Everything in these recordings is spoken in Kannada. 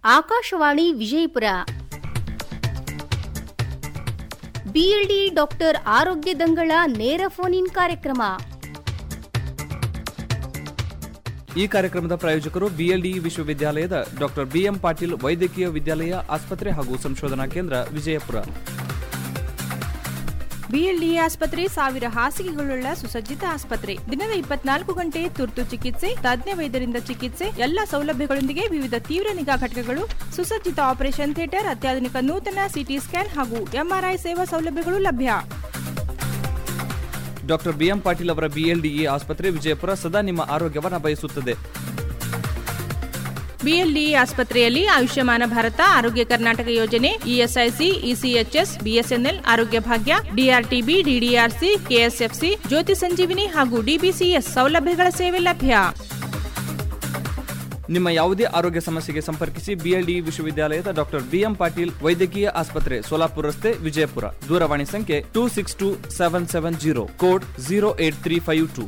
ಆಕಾಶವಾಣಿ ವಿಜಯಪುರ ಬಿಎಲ್ಡಿ ಡಾಕ್ಟರ್ ಆರೋಗ್ಯ ದಂಗಳ ನೇರ ಫೋನ್ ಇನ್ ಕಾರ್ಯಕ್ರಮ ಈ ಕಾರ್ಯಕ್ರಮದ ಪ್ರಾಯೋಜಕರು ಬಿಎಲ್ಡಿ ವಿಶ್ವವಿದ್ಯಾಲಯದ ಡಾಕ್ಟರ್ ಬಿಎಂ ಪಾಟೀಲ್ ವೈದ್ಯಕೀಯ ವಿದ್ಯಾಲಯ ಆಸ್ಪತ್ರೆ ಹಾಗೂ ಸಂಶೋಧನಾ ಕೇಂದ್ರ ವಿಜಯಪುರ ಬಿಎಲ್ಡಿಎ ಆಸ್ಪತ್ರೆ ಸಾವಿರ ಹಾಸಿಗೆಗಳುಳ್ಳ ಸುಸಜ್ಜಿತ ಆಸ್ಪತ್ರೆ ದಿನದ ಇಪ್ಪತ್ನಾಲ್ಕು ಗಂಟೆ ತುರ್ತು ಚಿಕಿತ್ಸೆ ತಜ್ಞ ವೈದ್ಯರಿಂದ ಚಿಕಿತ್ಸೆ ಎಲ್ಲ ಸೌಲಭ್ಯಗಳೊಂದಿಗೆ ವಿವಿಧ ತೀವ್ರ ನಿಗಾ ಘಟಕಗಳು ಸುಸಜ್ಜಿತ ಆಪರೇಷನ್ ಥಿಯೇಟರ್ ಅತ್ಯಾಧುನಿಕ ನೂತನ ಸಿಟಿ ಸ್ಕ್ಯಾನ್ ಹಾಗೂ ಎಂಆರ್ಐ ಸೇವಾ ಸೌಲಭ್ಯಗಳು ಲಭ್ಯ ಡಾಕ್ಟರ್ ಬಿಎಂ ಪಾಟೀಲ್ ಅವರ ಬಿಎಲ್ಡಿಇ ಆಸ್ಪತ್ರೆ ವಿಜಯಪುರ ಸದಾ ನಿಮ್ಮ ಆರೋಗ್ಯವನ್ನ ಬಯಸುತ್ತದೆ ಬಿಎಲ್ಡಿಎ ಆಸ್ಪತ್ರೆಯಲ್ಲಿ ಆಯುಷ್ಯಮಾನ ಭಾರತ ಆರೋಗ್ಯ ಕರ್ನಾಟಕ ಯೋಜನೆ ಇಎಸ್ಐಸಿ ಇಸಿಎಚ್ಎಸ್ ಬಿಎಸ್ಎನ್ಎಲ್ ಆರೋಗ್ಯ ಭಾಗ್ಯ ಡಿಆರ್ಟಿಬಿ ಡಿಡಿಆರ್ಸಿ ಕೆಎಸ್ಎಫ್ಸಿ ಜ್ಯೋತಿ ಸಂಜೀವಿನಿ ಹಾಗೂ ಡಿಬಿಸಿಎಸ್ ಸೌಲಭ್ಯಗಳ ಸೇವೆ ಲಭ್ಯ ನಿಮ್ಮ ಯಾವುದೇ ಆರೋಗ್ಯ ಸಮಸ್ಯೆಗೆ ಸಂಪರ್ಕಿಸಿ ಬಿಎಲ್ಡಿ ವಿಶ್ವವಿದ್ಯಾಲಯದ ಡಾಕ್ಟರ್ ಬಿಎಂ ಪಾಟೀಲ್ ವೈದ್ಯಕೀಯ ಆಸ್ಪತ್ರೆ ಸೋಲಾಪುರ ರಸ್ತೆ ವಿಜಯಪುರ ದೂರವಾಣಿ ಸಂಖ್ಯೆ two six two seven seven zero code zero eight three five two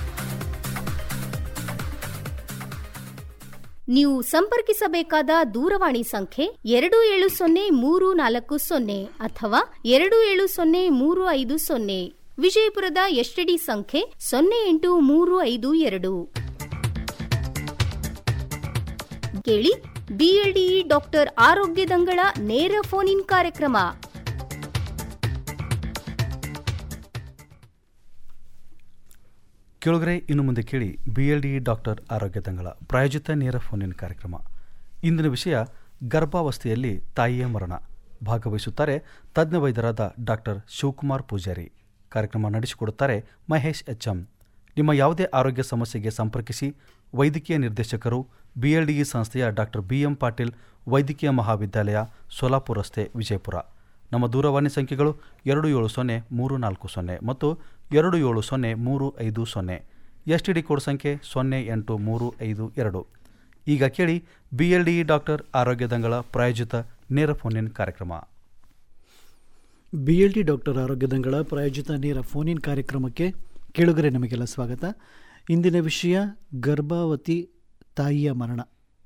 ನೀವು ಸಂಪರ್ಕಿಸಬೇಕಾದ ದೂರವಾಣಿ ಸಂಖ್ಯೆ ಎರಡು ಏಳು ಸೊನ್ನೆ ಮೂರು ನಾಲ್ಕು ಸೊನ್ನೆ ಅಥವಾ ಎರಡು ಏಳು ಸೊನ್ನೆ ಮೂರು ಐದು ಸೊನ್ನೆ ವಿಜಯಪುರದ ಎಸ್ಟಿಡಿ ಸಂಖ್ಯೆ ಸೊನ್ನೆ ಎಂಟು ಮೂರು ಐದು ಎರಡು ಕೇಳಿ ಬಿಎಲ್ಡಿಇ ಡಾಕ್ಟರ್ ಆರೋಗ್ಯ ದಂಗಳ ನೇರ ಫೋನ್ ಇನ್ ಕಾರ್ಯಕ್ರಮ ಕೇಳುಗರೆ ಇನ್ನು ಮುಂದೆ ಕೇಳಿ ಬಿ ಎಲ್ ಡಿ ಡಾಕ್ಟರ್ ಆರೋಗ್ಯ ತಂಗಳ ಪ್ರಾಯೋಜಿತ ನೇರ ಫೋನಿನ ಕಾರ್ಯಕ್ರಮ ಇಂದಿನ ವಿಷಯ ಗರ್ಭಾವಸ್ಥೆಯಲ್ಲಿ ತಾಯಿಯ ಮರಣ ಭಾಗವಹಿಸುತ್ತಾರೆ ತಜ್ಞ ವೈದ್ಯರಾದ ಡಾಕ್ಟರ್ ಶಿವಕುಮಾರ್ ಪೂಜಾರಿ ಕಾರ್ಯಕ್ರಮ ನಡೆಸಿಕೊಡುತ್ತಾರೆ ಮಹೇಶ್ ಎಚ್ ಎಂ ನಿಮ್ಮ ಯಾವುದೇ ಆರೋಗ್ಯ ಸಮಸ್ಯೆಗೆ ಸಂಪರ್ಕಿಸಿ ವೈದ್ಯಕೀಯ ನಿರ್ದೇಶಕರು ಬಿ ಎಲ್ ಡಿ ಸಂಸ್ಥೆಯ ಡಾಕ್ಟರ್ ಬಿ ಎಂ ಪಾಟೀಲ್ ವೈದ್ಯಕೀಯ ಮಹಾವಿದ್ಯಾಲಯ ಸೋಲಾಪುರ ರಸ್ತೆ ವಿಜಯಪುರ ನಮ್ಮ ದೂರವಾಣಿ ಸಂಖ್ಯೆಗಳು ಎರಡು ಏಳು ಸೊನ್ನೆ ಮೂರು ನಾಲ್ಕು ಸೊನ್ನೆ ಮತ್ತು ಎರಡು ಏಳು ಸೊನ್ನೆ ಮೂರು ಐದು ಸೊನ್ನೆ ಎಸ್ ಟಿ ಡಿ ಕೋಡ್ ಸಂಖ್ಯೆ ಸೊನ್ನೆ ಎಂಟು ಮೂರು ಐದು ಎರಡು ಈಗ ಕೇಳಿ ಬಿ ಎಲ್ ಡಿ ಡಾಕ್ಟರ್ ಆರೋಗ್ಯ ದಂಗಳ ಪ್ರಾಯೋಜಿತ ನೇರ ಫೋನ್ ಕಾರ್ಯಕ್ರಮ ಬಿ ಎಲ್ ಡಿ ಡಾಕ್ಟರ್ ಆರೋಗ್ಯ ದಂಗಳ ಪ್ರಾಯೋಜಿತ ನೇರ ಫೋನ್ ಇನ್ ಕಾರ್ಯಕ್ರಮಕ್ಕೆ ಕೇಳುಗರೆ ನಮಗೆಲ್ಲ ಸ್ವಾಗತ ಇಂದಿನ ವಿಷಯ ಗರ್ಭವತಿ ತಾಯಿಯ ಮರಣ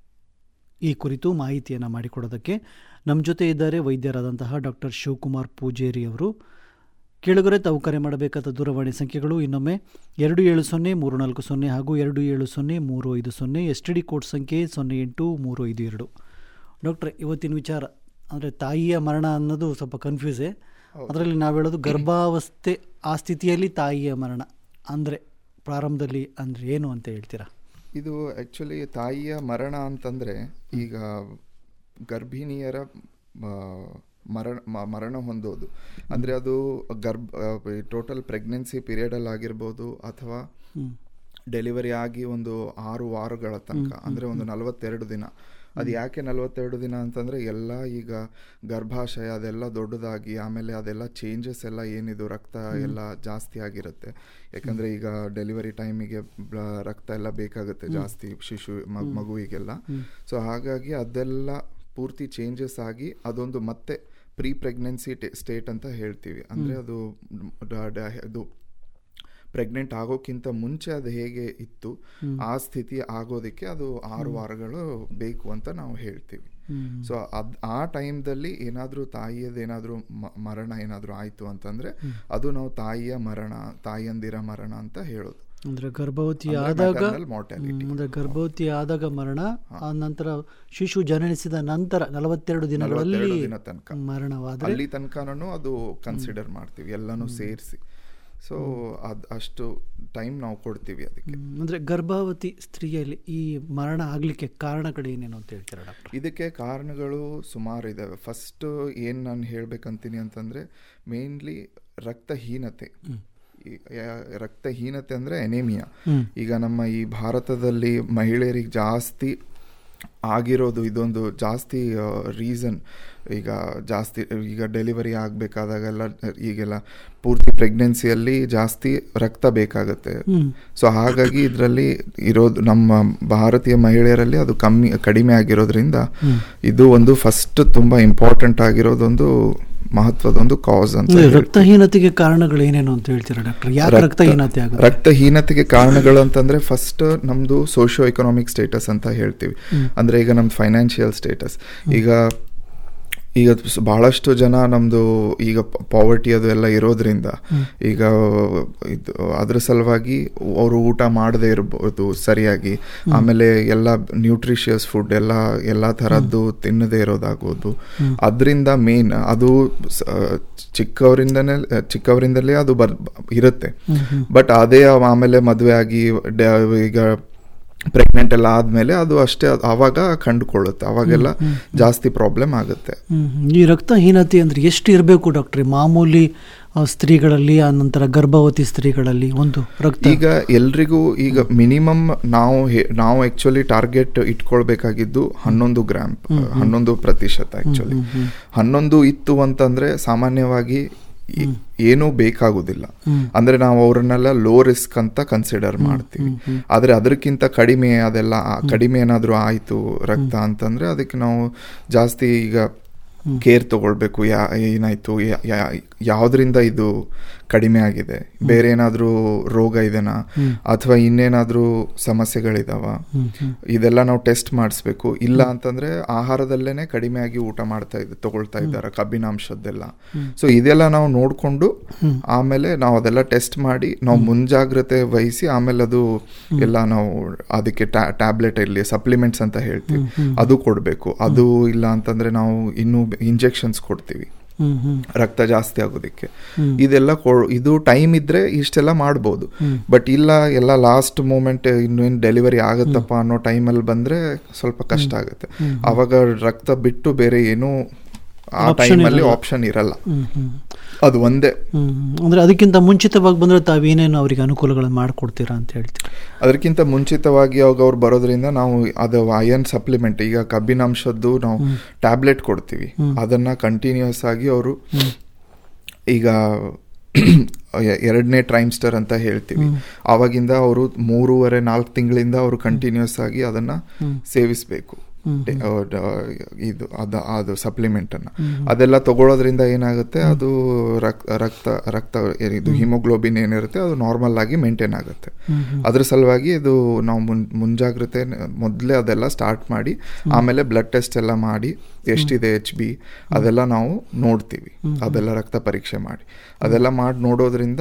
ಈ ಕುರಿತು ಮಾಹಿತಿಯನ್ನು ಮಾಡಿಕೊಡೋದಕ್ಕೆ ನಮ್ಮ ಜೊತೆ ಇದ್ದಾರೆ ವೈದ್ಯರಾದಂತಹ ಡಾಕ್ಟರ್ ಶಿವಕುಮಾರ್ ಪೂಜೇರಿ ಅವರು ಕೇಳುಗರೆ ತಾವು ಕರೆ ಮಾಡಬೇಕಾದ ದೂರವಾಣಿ ಸಂಖ್ಯೆಗಳು ಇನ್ನೊಮ್ಮೆ ಎರಡು ಏಳು ಸೊನ್ನೆ ಮೂರು ನಾಲ್ಕು ಸೊನ್ನೆ ಹಾಗೂ ಎರಡು ಏಳು ಸೊನ್ನೆ ಮೂರು ಐದು ಸೊನ್ನೆ ಎಸ್ ಟಿ ಡಿ ಕೋಡ್ ಸಂಖ್ಯೆ ಸೊನ್ನೆ ಎಂಟು ಮೂರು ಐದು ಎರಡು ಡಾಕ್ಟ್ರೆ ಇವತ್ತಿನ ವಿಚಾರ ಅಂದರೆ ತಾಯಿಯ ಮರಣ ಅನ್ನೋದು ಸ್ವಲ್ಪ ಕನ್ಫ್ಯೂಸೇ ಅದರಲ್ಲಿ ನಾವು ಹೇಳೋದು ಗರ್ಭಾವಸ್ಥೆ ಆ ಸ್ಥಿತಿಯಲ್ಲಿ ತಾಯಿಯ ಮರಣ ಅಂದರೆ ಪ್ರಾರಂಭದಲ್ಲಿ ಅಂದರೆ ಏನು ಅಂತ ಹೇಳ್ತೀರಾ ಇದು ಆ್ಯಕ್ಚುಲಿ ತಾಯಿಯ ಮರಣ ಅಂತಂದರೆ ಈಗ ಗರ್ಭಿಣಿಯರ ಆ, ಮರಣ ಮ- ಮರಣ ಹೊಂದೋದು ಅಂದರೆ ಅದು ಗರ್ಭ ಟೋಟಲ್ ಪ್ರೆಗ್ನೆನ್ಸಿ ಪೀರಿಯಡಲ್ಲಿ ಆಗಿರ್ಬೋದು ಅಥವಾ ಡೆಲಿವರಿ ಆಗಿ ಒಂದು ಆರು ವಾರಗಳ ತನಕ ಅಂದರೆ ಒಂದು ನಲವತ್ತೆರಡು ದಿನ ಅದು ಯಾಕೆ ನಲವತ್ತೆರಡು ದಿನ ಅಂತಂದರೆ ಎಲ್ಲ ಈಗ ಗರ್ಭಾಶಯ ಅದೆಲ್ಲ ದೊಡ್ಡದಾಗಿ ಆಮೇಲೆ ಅದೆಲ್ಲ ಚೇಂಜಸ್ ಎಲ್ಲ ಏನಿದು ರಕ್ತ ಎಲ್ಲ ಜಾಸ್ತಿ ಆಗಿರುತ್ತೆ ಯಾಕಂದರೆ ಈಗ ಡೆಲಿವರಿ ಟೈಮಿಗೆ ರಕ್ತ ಎಲ್ಲ ಬೇಕಾಗುತ್ತೆ ಜಾಸ್ತಿ ಶಿಶು ಮಗ್- ಮಗುವಿಗೆಲ್ಲ ಸೊ ಹಾಗಾಗಿ ಅದೆಲ್ಲ ಪೂರ್ತಿ ಚೇಂಜಸ್ ಆಗಿ ಅದೊಂದು ಮತ್ತೆ ಪ್ರೀ ಪ್ರೆಗ್ನೆನ್ಸಿ ಸ್ಟೇಟ್ ಅಂತ ಹೇಳ್ತೀವಿ ಅಂದರೆ ಅದು ಡ- ಡ- ಇದು ಪ್ರೆಗ್ನೆಂಟ್ ಆಗೋಕ್ಕಿಂತ ಮುಂಚೆ ಅದು ಹೇಗೆ ಇತ್ತು ಆ ಸ್ಥಿತಿ ಆಗೋದಕ್ಕೆ ಅದು ಆರು ವಾರಗಳು ಬೇಕು ಅಂತ ನಾವು ಹೇಳ್ತೀವಿ ಸೊ ಅದ್ ಆ ಟೈಮ್ದಲ್ಲಿ ಏನಾದರೂ ತಾಯಿಯದೇನಾದರೂ ಮರಣ ಏನಾದರೂ ಆಯಿತು ಅಂತಂದರೆ ಅದು ನಾವು ತಾಯಿಯ ಮರಣ ತಾಯಿಯಂದಿರ ಮರಣ ಅಂತ ಹೇಳೋದು ಅಂದರೆ ಗರ್ಭವತಿ ಅಂದ್ರೆ ಆದಾಗ maternal mortality. ಅಂದರೆ ಗರ್ಭವತಿ ಆದಾಗ ಮರಣ ಆ ನಂತರ ಶಿಶು ಜನನಿಸಿದ ನಂತರ ನಲವತ್ತೆರಡು ದಿನಗಳಲ್ಲಿ ನಲವತ್ತೆರಡು ದಿನ ತನಕ ಮರಣವಾದರೆ ಅಲ್ಲಿ ತನಕನೂ ಅದು ಕನ್ಸಿಡರ್ ಮಾಡ್ತೀವಿ ಎಲ್ಲನೂ ಸೇರಿಸಿ ಸೊ ಅದು ಅಷ್ಟು ಟೈಮ್ ನಾವು ಕೊಡ್ತೀವಿ ಅದಕ್ಕೆ ಅಂದರೆ ಗರ್ಭವತಿ ಸ್ತ್ರೀಯಲ್ಲಿ ಈ ಮರಣ ಆಗಲಿಕ್ಕೆ ಕಾರಣಗಳು ಏನೇನು ಅಂತ ಹೇಳ್ತೀರಾ ಡಾಕ್ಟರ್ ಇದಕ್ಕೆ ಕಾರಣಗಳು ಸುಮಾರು ಇದ್ದಾವೆ ಫಸ್ಟ್ ಏನು ನಾನು ಹೇಳ್ಬೇಕಂತೀನಿ ಅಂತಂದರೆ ಮೇನ್ಲಿ ರಕ್ತಹೀನತೆ ಈ ಯಾ- ರಕ್ತಹೀನತೆ ಅಂದರೆ ಎನೇಮಿಯಾ ಈಗ ನಮ್ಮ ಈ ಭಾರತದಲ್ಲಿ ಮಹಿಳೆಯರಿಗೆ ಜಾಸ್ತಿ ಆಗಿರೋದು ಇದೊಂದು ಜಾಸ್ತಿ ರೀಸನ್ ಈಗ ಜಾಸ್ತಿ ಈಗ ಡೆಲಿವರಿ ಆಗಬೇಕಾದಾಗೆಲ್ಲ ಈಗೆಲ್ಲ ಪೂರ್ತಿ ಪ್ರೆಗ್ನೆನ್ಸಿಯಲ್ಲಿ ಜಾಸ್ತಿ ರಕ್ತ ಬೇಕಾಗುತ್ತೆ ಸೊ ಹಾಗಾಗಿ ಇದರಲ್ಲಿ ಇರೋದು ನಮ್ಮ ಭಾರತೀಯ ಮಹಿಳೆಯರಲ್ಲಿ ಅದು ಕಮ್ಮಿ ಕಡಿಮೆ ಆಗಿರೋದ್ರಿಂದ ಇದು ಒಂದು ಫಸ್ಟ್ ತುಂಬ ಇಂಪಾರ್ಟೆಂಟ್ ಆಗಿರೋದೊಂದು ಮಹತ್ವದ ಒಂದು ಕಾಸ್ ಅಂತ ಅಂದ್ರೆ ಹೇಳ್ತೀನಿ. ರಕ್ತಹೀನತೆಗೆ ಕಾರಣಗಳು ಏನೇನು ಅಂತ ಹೇಳ್ತೀರಾ ಡಾಕ್ಟರ್ ಯಾಕೆ ರಕ್ತ- ರಕ್ತಹೀನತೆ ಆಗುತ್ತೆ ರಕ್ತಹೀನತೆಗೆ ಕಾರಣಗಳು ಅಂತಂದ್ರೆ ಫಸ್ಟ್ ನಮ್ದು ಸೋಶಿಯೋ ಎಕನಾಮಿಕ್ ಸ್ಟೇಟಸ್ ಅಂತ ಹೇಳ್ತೀವಿ ಅಂದ್ರೆ ಈಗ ನಮ್ದು ಫೈನಾನ್ಷಿಯಲ್ ಸ್ಟೇಟಸ್ ಈಗ ಈಗ ಸ್- ಬಹಳಷ್ಟು ಜನ ನಮ್ದು ಈಗ ಪಾವರ್ಟಿ ಅದು ಎಲ್ಲ ಇರೋದ್ರಿಂದ ಈಗ ಇದು ಅದ್ರ ಸಲುವಾಗಿ ಅವರು ಊಟ ಮಾಡದೇ ಇರ್ಬೋದು ಸರಿಯಾಗಿ ಆಮೇಲೆ ಎಲ್ಲ ನ್ಯೂಟ್ರಿಷಿಯಸ್ ಫುಡ್ ಎಲ್ಲ ಎಲ್ಲ ಥರದ್ದು ತಿನ್ನದೇ ಇರೋದಾಗ್ಬೋದು ಅದರಿಂದ ಮೇನ್ ಅದು ಸ- ಚಿಕ್ಕವರಿಂದನೇ ಚಿಕ್ಕವರಿಂದಲೇ ಅದು ಬರ್ ಇರುತ್ತೆ ಬಟ್ ಅದೇ ಆಮೇಲೆ ಮದುವೆ ಆಗಿ ಡ- ಈಗ ಪ್ರೆಗ್ನೆಂಟ್ ಎಲ್ಲ ಆದ್ಮೇಲೆ ಅದು ಅಷ್ಟೇ ಅದ್- ಆವಾಗ ಕಂಡುಕೊಳ್ಳುತ್ತೆ ಅವಾಗೆಲ್ಲ ಜಾಸ್ತಿ ಪ್ರಾಬ್ಲಮ್ ಆಗುತ್ತೆ ಹ್ಮ್, ಹ್ಮ್. ಈ ರಕ್ತಹೀನತೆ ಅಂದ್ರೆ ಎಷ್ಟು ಇರಬೇಕು ಡಾಕ್ಟ್ರೆ ಮಾಮೂಲಿ ಆ, ಸ್ತ್ರೀಗಳಲ್ಲಿ ಆ ನಂತರ ಗರ್ಭವತಿ ಸ್ತ್ರೀಗಳಲ್ಲಿ ಒಂದು ರಕ್ತ ಈಗ ಎಲ್ರಿಗೂ ಈಗ ಮಿನಿಮಮ್ ನಾವು ಹೇ- ನಾವು ಆಕ್ಚುಲಿ ಟಾರ್ಗೆಟ್ ಇಟ್ಕೊಳ್ಬೇಕಾಗಿದ್ದು ಹನ್ನೊಂದು ಗ್ರಾಮ್ ಹನ್ನೊಂದು ಪ್ರತಿಶತ ಆಕ್ಚುಲಿ ಹನ್ನೊಂದು ಇತ್ತು ಅಂತಂದ್ರೆ ಸಾಮಾನ್ಯವಾಗಿ ಈ- ಏನೂ ಬೇಕಾಗುದಿಲ್ಲ ಅಂದ್ರೆ ನಾವು ಅವ್ರನ್ನೆಲ್ಲ ಲೋ ರಿಸ್ಕ್ ಅಂತ ಕನ್ಸಿಡರ್ ಮಾಡ್ತೀವಿ ಆದ್ರೆ ಅದಕ್ಕಿಂತ ಕಡಿಮೆ ಅದೆಲ್ಲ ಆ- ಕಡಿಮೆ ಏನಾದ್ರೂ ಆಯ್ತು ರಕ್ತ ಅಂತಂದ್ರೆ ಅದಕ್ಕೆ ನಾವು ಜಾಸ್ತಿ ಈಗ ಕೇರ್ ತಗೊಳ್ಬೇಕು ಯಾ ಏನಾಯ್ತು ಯಾ- ಯಾ- ಯಾವ್ದ್ರಿಂದ ಇದು ಕಡಿಮೆ ಆಗಿದೆ ಬೇರೆ ಏನಾದ್ರೂ ರೋಗ ಇದೆನಾ ಅಥವಾ ಇನ್ನೇನಾದ್ರೂ ಸಮಸ್ಯೆಗಳಿದಾವ ಇದೆಲ್ಲ ನಾವು ಟೆಸ್ಟ್ ಮಾಡಿಸ್ಬೇಕು ಇಲ್ಲ ಅಂತಂದ್ರೆ ಆಹಾರದಲ್ಲೇನೆ ಕಡಿಮೆ ಆಗಿ ಊಟ ಮಾಡ್ತಾ ಇದ್ದ ತಗೊಳ್ತಾ ಇದ್ದಾರೆ ಕಬ್ಬಿನಾಂಶದ್ದೆಲ್ಲ ಸೊ ಇದೆಲ್ಲ ನಾವು ನೋಡ್ಕೊಂಡು ಆಮೇಲೆ ನಾವು ಅದೆಲ್ಲ ಟೆಸ್ಟ್ ಮಾಡಿ ನಾವು ಮುಂಜಾಗ್ರತೆ ವಹಿಸಿ ಆಮೇಲೆ ಅದು ಎಲ್ಲ ನಾವು ಅದಕ್ಕೆ ಟ್ಯಾಬ್ಲೆಟ್ ಇರಲಿ ಸಪ್ಲಿಮೆಂಟ್ಸ್ ಅಂತ ಹೇಳ್ತೀವಿ ಅದು ಕೊಡಬೇಕು ಅದು ಇಲ್ಲ ಅಂತಂದ್ರೆ ನಾವು ಇನ್ನೂ ಇಂಜೆಕ್ಷನ್ಸ್ ಕೊಡ್ತೀವಿ ಹ್ಮ್ ಹ್ಮ್ ರಕ್ತ ಜಾಸ್ತಿ ಆಗೋದಕ್ಕೆ ಇದೆಲ್ಲ ಕೊ- ಇದು ಟೈಮ್ ಇದ್ರೆ ಇಷ್ಟೆಲ್ಲ ಮಾಡ್ಬೋದು ಬಟ್ ಇಲ್ಲ ಎಲ್ಲ ಲಾಸ್ಟ್ ಮೂಮೆಂಟ್ ಇನ್ನೇನು ಡೆಲಿವರಿ ಆಗುತ್ತಪ್ಪ ಅನ್ನೋ ಟೈಮಲ್ಲಿ ಬಂದ್ರೆ ಸ್ವಲ್ಪ ಕಷ್ಟ ಆಗುತ್ತೆ ಅವಾಗ ರಕ್ತ ಬಿಟ್ಟು ಬೇರೆ ಏನೂ ಆ Option ಟೈಮಲ್ಲಿ ಇರಲ್ಲ. ಆಪ್ಷನ್ ಇರಲ್ಲ ಹ್ಮ್ ಹ್ಮ್ ಅದು ಒಂದೇ ಹ್ಮ್ ಹ್ಮ್. ಅಂದ್ರೆ ಅದಕ್ಕಿಂತ ಮುಂಚಿತವಾಗಿ ಬಂದ್ರೆ ತಾವೇನೇನು ಅವರಿಗೆ ಅನುಕೂಲಗಳನ್ನು ಮಾಡಿಕೊಡ್ತೀರಾ ಅಂತ ಹೇಳ್ತೀರಾ ಅದಕ್ಕಿಂತ ಮುಂಚಿತವಾಗಿ ಅವಾಗ ಅವ್ರು ಬರೋದ್ರಿಂದ ನಾವು ಅದು ಅಯನ್ ಸಪ್ಲಿಮೆಂಟ್ ಈಗ ಕಬ್ಬಿನಾಂಶದ್ದು ನಾವು ಟ್ಯಾಬ್ಲೆಟ್ ಕೊಡ್ತೀವಿ ಅದನ್ನ ಕಂಟಿನ್ಯೂಸ್ ಆಗಿ ಅವರು ಈಗ ಎರಡನೇ ಟ್ರೈಮ್ಸ್ಟರ್ ಅಂತ ಹೇಳ್ತೀವಿ ಆವಾಗಿಂದ ಅವರು ಮೂರುವರೆ ನಾಲ್ಕು ತಿಂಗಳಿಂದ ಅವರು ಕಂಟಿನ್ಯೂಸ್ ಆಗಿ ಅದನ್ನ ಸೇವಿಸಬೇಕು ಇದು ಅದ ಅದು ಸಪ್ಲಿಮೆಂಟ್ ಅನ್ನ ಅದೆಲ್ಲ ತಗೊಳ್ಳೋದ್ರಿಂದ ಏನಾಗುತ್ತೆ ಅದು ರಕ್- ರಕ್ತ ರಕ್ತ ಇದು ಹಿಮೋಗ್ಲೋಬಿನ್ ಏನಿರುತ್ತೆ ಅದು ನಾರ್ಮಲ್ ಆಗಿ ಮೇಂಟೈನ್ ಆಗುತ್ತೆ ಅದ್ರ ಸಲುವಾಗಿ ಇದು ನಾವು ಮುನ್ ಮುಂಜಾಗ್ರತೆ ಮೊದಲೇ ಅದೆಲ್ಲ ಸ್ಟಾರ್ಟ್ ಮಾಡಿ ಆಮೇಲೆ ಬ್ಲಡ್ ಟೆಸ್ಟ್ ಎಲ್ಲ ಮಾಡಿ ಎಷ್ಟಿದೆ ಎಚ್ ಬಿ ಅದೆಲ್ಲ ನಾವು ನೋಡ್ತೀವಿ ಅದೆಲ್ಲ ರಕ್ತ ಪರೀಕ್ಷೆ ಮಾಡಿ ಅದೆಲ್ಲ ಮಾಡಿ ನೋಡೋದ್ರಿಂದ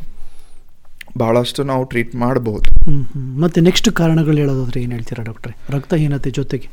ಬಹಳಷ್ಟು ನಾವು ಟ್ರೀಟ್ ಮಾಡಬಹುದು ಹ್ಮ್ ಹ್ಮ್. ಮತ್ತೆ ನೆಕ್ಸ್ಟ್ ಕಾರಣಗಳು ಹೇಳೋದಾದ್ರೆ ಏನು ಹೇಳ್ತೀರಾ ಡಾಕ್ಟ್ರೆ ರಕ್ತಹೀನತೆ ಜೊತೆಗೆ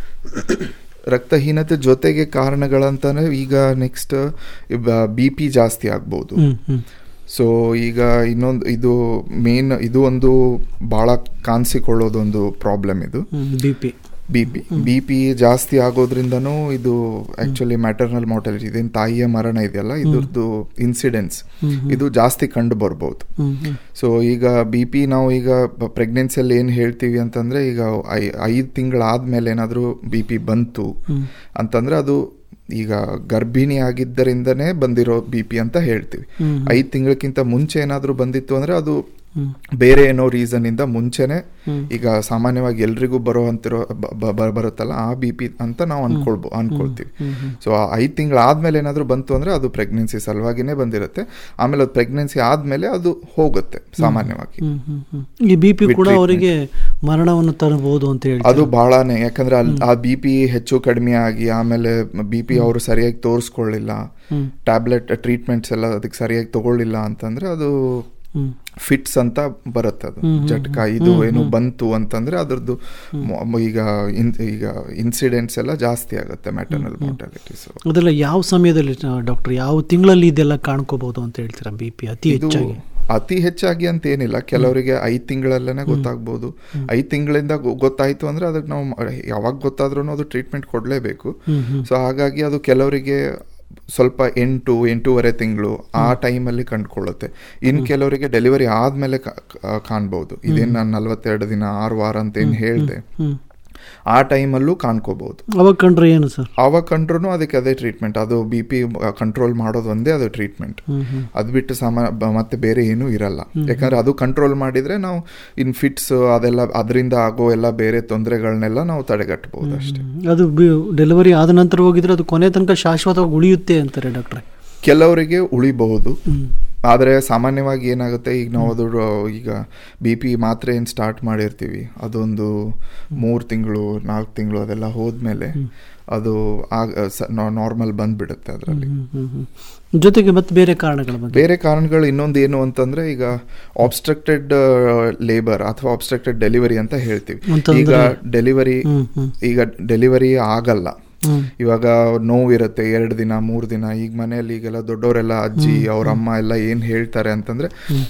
ರಕ್ತಹೀನತೆ ಜೊತೆಗೆ ಕಾರಣಗಳಂತಾನೆ ಈಗ ನೆಕ್ಸ್ಟ್ ಬಿ ಪಿ ಜಾಸ್ತಿ ಆಗ್ಬೋದು ಹ್ಮ್ ಹ್ಮ್ ಸೊ ಈಗ ಇನ್ನೊಂದು ಇದು ಮೇನ್ ಇದು ಒಂದು ಬಹಳ ಕಾಣಿಸಿಕೊಳ್ಳೋದೊಂದು ಪ್ರಾಬ್ಲಮ್ ಇದು B P B P B P ಜಾಸ್ತಿ ಆಗೋದ್ರಿಂದನೂ ಇದು ಆಕ್ಚುಲಿ ಮ್ಯಾಟರ್ನಲ್ ಮಾರ್ಟಾಲಿಟಿ ಇದೇನು ತಾಯಿಯ ಮರಣ ಇದೆಯಲ್ಲ ಇದ್ರದ್ದು ಇನ್ಸಿಡೆನ್ಸ್ ಇದು ಜಾಸ್ತಿ ಕಂಡು ಬರ್ಬೋದು ಹ್ಮ್ ಹ್ಮ್ ಸೊ ಈಗ ಬಿ ಪಿ ನಾವು ಈಗ ಪ್ರೆಗ್ನೆನ್ಸಿಯಲ್ಲಿ ಏನು ಹೇಳ್ತೀವಿ ಅಂತಂದ್ರೆ ಈಗ ಐ ಐದು ತಿಂಗಳಾದ್ಮೇಲೆ ಏನಾದರೂ ಬಿ ಪಿ ಬಂತು ಅಂತಂದ್ರೆ ಅದು ಈಗ ಗರ್ಭಿಣಿ ಆಗಿದ್ದರಿಂದನೇ ಬಂದಿರೋ ಬಿ ಪಿ ಅಂತ ಹೇಳ್ತೀವಿ ಐದು ತಿಂಗಳಕ್ಕಿಂತ ಮುಂಚೆ ಏನಾದರೂ ಬಂದಿತ್ತು ಅಂದ್ರೆ ಅದು ಬೇರೆ ಏನೋ ರೀಸನ್ ಇಂದ ಮುಂಚೆನೆ ಈಗ ಸಾಮಾನ್ಯವಾಗಿ ಎಲ್ರಿಗೂ ಬರೋ ಅಂತಿರೋ ಬ- ಬ- ಬ- ಬರುತ್ತಲ್ಲ ಆ ಬಿ ಪಿ ಅಂತ ನಾವು ಅನ್ಕೊಳ್ಬೋ ಅನ್ಕೊಳ್ತೀವಿ ಸೊ ಐದು ತಿಂಗಳಾದ್ಮೇಲೆ ಏನಾದರೂ ಬಂತು ಅಂದ್ರೆ ಅದು ಪ್ರೆಗ್ನೆನ್ಸಿ ಸಲುವಾಗಿನೇ ಬಂದಿರುತ್ತೆ ಆಮೇಲೆ ಅದು ಪ್ರೆಗ್ನೆನ್ಸಿ ಆದ್ಮೇಲೆ ಅದು ಹೋಗುತ್ತೆ ಸಾಮಾನ್ಯವಾಗಿ ಹ್ಮ್ ಹ್ಮ್ ಹ್ಮ್. ಈ ಬಿ ಪಿ With ಕೂಡ treatment. ಅವರಿಗೆ ಮರಣವನ್ನು ತರಬಹುದು ಅಂತ ಹೇಳಿ ಅದು ಬಹಳನೇ ಯಾಕಂದ್ರೆ ಅಲ್ಲಿ ಆ ಬಿ ಪಿ ಹೆಚ್ಚು ಕಡಿಮೆ ಆಗಿ ಆಮೇಲೆ ಬಿ ಪಿ ಅವರು ಸರಿಯಾಗಿ ತೋರಿಸ್ಕೊಳ್ಳಿಲ್ಲ ಟ್ಯಾಬ್ಲೆಟ್ ಟ್ರೀಟ್ಮೆಂಟ್ಸ್ ಎಲ್ಲ ಅದಕ್ಕೆ ಸರಿಯಾಗಿ ತಗೊಳ್ಳಿಲ್ಲ ಅಂತಂದ್ರೆ ಅದು ಹ್ಮ್ ಫಿಟ್ಸ್ ಅಂತ ಬರುತ್ತೆ ಅದು ಜಟ್ಕ ಇದು ಏನು ಬಂತು ಅಂತಂದ್ರೆ ಅದ್ರದ್ದು ಮೊ- ಮೊ- ಈಗ ಇನ್- ಈಗ ಇನ್ಸಿಡೆಂಟ್ಸ್ ಎಲ್ಲ ಜಾಸ್ತಿ ಆಗುತ್ತೆ ಮ್ಯಾಟರ್ನಲ್ ಮಾರ್ಟಾಲಿಟೀಸ್ ಅದೆಲ್ಲ ಯಾವ ಸಮಯದಲ್ಲಿ ಡಾಕ್ಟರ್ ಯಾವ ತಿಂಗಳಲ್ಲಿ ಇದೆಲ್ಲ ಕಾಣ್ಕೋಬಹುದು ಅಂತ ಹೇಳ್ತೀರಾ ಬಿ ಪಿ ಅತಿ ಇದು ಹೆಚ್ಚಾಗಿ ಅತಿ ಹೆಚ್ಚಾಗಿ ಅಂತ ಏನಿಲ್ಲ ಕೆಲವರಿಗೆ ಐದ್ ತಿಂಗಳಲ್ಲೇನೆ ಗೊತ್ತಾಗ್ಬೋದು ಐದ್ ತಿಂಗಳಿಂದ ಗೊ- ಗೊತ್ತಾಯ್ತು ಅಂದ್ರೆ ಅದಕ್ಕೆ ನಾವು ಮ- ಯಾವಾಗ ಗೊತ್ತಾದ್ರೂ ಅದು ಟ್ರೀಟ್ಮೆಂಟ್ ಕೊಡ್ಲೇಬೇಕು ಸೊ ಹಾಗಾಗಿ ಅದು ಕೆಲವರಿಗೆ ಸ್ವಲ್ಪ ಎಂಟು ಎಂಟೂವರೆ ತಿಂಗಳು ಆ ಟೈಮಲ್ಲಿ ಕಂಡುಕೊಳ್ಳುತ್ತೆ ಇನ್ ಕೆಲವರಿಗೆ ಡೆಲಿವರಿ ಆದ್ಮೇಲೆ ಕಾ- ಕಾ- ಕಾಣ್ಬೋದು ಇದೇನು ನಾನು ನಲ್ವತ್ತೆರಡು ದಿನ ಆರು ವಾರ ಅಂತ ಏನು ಹೇಳ್ದೆ ಹ್ಮ್ ಆ ಟೈಮಲ್ಲೂ ಕಾಣ್ಕೋಬಹುದು ಅವಾಗ ಕಂಡ್ರೆ ಏನು ಸರ್ ಆವಾಗ ಕಂಡ್ರು ಅದಕ್ಕೆ ಅದೇ ಟ್ರೀಟ್ಮೆಂಟ್ ಅದು ಬಿ ಪಿ ಕಂಟ್ರೋಲ್ ಮಾಡೋದು ಒಂದೇ ಅದು ಟ್ರೀಟ್ಮೆಂಟ್ ಹ್ಮ್ ಹ್ಮ್ ಅದು ಬಿಟ್ಟು ಸಾಮಾ ಬ- ಮತ್ತೆ ಬೇರೆ ಏನೂ ಇರಲ್ಲ ಯಾಕಂದ್ರೆ ಅದು ಕಂಟ್ರೋಲ್ ಮಾಡಿದ್ರೆ ನಾವು ಇನ್ ಫಿಟ್ಸ್ ಅದೆಲ್ಲ ಅದರಿಂದ ಆಗೋ ಎಲ್ಲ ಬೇರೆ ತೊಂದರೆಗಳನ್ನೆಲ್ಲ ನಾವು ತಡೆಗಟ್ಟಬಹುದು ಅಷ್ಟೇ ಅದು ಡೆಲಿವರಿ ಆದ ನಂತರ ಹೋಗಿದ್ರೆ ಅದು ಕೊನೆ ತನಕ ಶಾಶ್ವತವಾಗಿ ಉಳಿಯುತ್ತೆ ಅಂತಾರೆ ಡಾಕ್ಟ್ರೆ ಕೆಲವರಿಗೆ ಉಳಿಬಹುದು ಹ್ಮ್ ಆದರೆ ಸಾಮಾನ್ಯವಾಗಿ ಏನಾಗುತ್ತೆ ಈಗ ನಾವು ಅದು ಈಗ ಬಿ ಪಿ ಮಾತ್ರೆ ಏನು ಸ್ಟಾರ್ಟ್ ಮಾಡಿರ್ತೀವಿ ಅದೊಂದು ಮೂರು ತಿಂಗಳು ನಾಲ್ಕು ತಿಂಗಳು ಅದೆಲ್ಲ ಹೋದ್ಮೇಲೆ ಅದು ನಾರ್ಮಲ್ ಬಂದ್ಬಿಡುತ್ತೆ ಅದರಲ್ಲಿ ಹ್ಮ್, ಹ್ಮ್, ಹ್ಮ್. ಜೊತೆಗೆ ಮತ್ತೆ ಬೇರೆ ಕಾರಣಗಳ ಬಗ್ಗೆ ಬೇರೆ ಕಾರಣಗಳು ಇನ್ನೊಂದು ಏನು ಅಂತಂದ್ರೆ ಈಗ ಆಬ್ಸ್ಟ್ರಕ್ಟೆಡ್ ಲೇಬರ್ ಅಥವಾ ಆಬ್ಸ್ಟ್ರಕ್ಟೆಡ್ ಡೆಲಿವರಿ ಅಂತ ಹೇಳ್ತೀವಿ ಅಂತಂದ್ರೆ? ಈಗ ಡೆಲಿವರಿ ಹ್ಮ್, ಹ್ಮ್. ಈಗ ಡೆಲಿವರಿ ಆಗಲ್ಲ ಹ್ಮ್. ಇವಾಗ ನೋವಿರುತ್ತೆ ಎರಡು ದಿನ ಮೂರು ದಿನ ಈಗ ಮನೆಯಲ್ಲಿ ಈಗೆಲ್ಲ ದೊಡ್ಡವರೆಲ್ಲ ಅಜ್ಜಿ ಅವ್ರ ಅಮ್ಮ ಎಲ್ಲ ಏನ್ ಹೇಳ್ತಾರೆ ಅಂತಂದ್ರೆ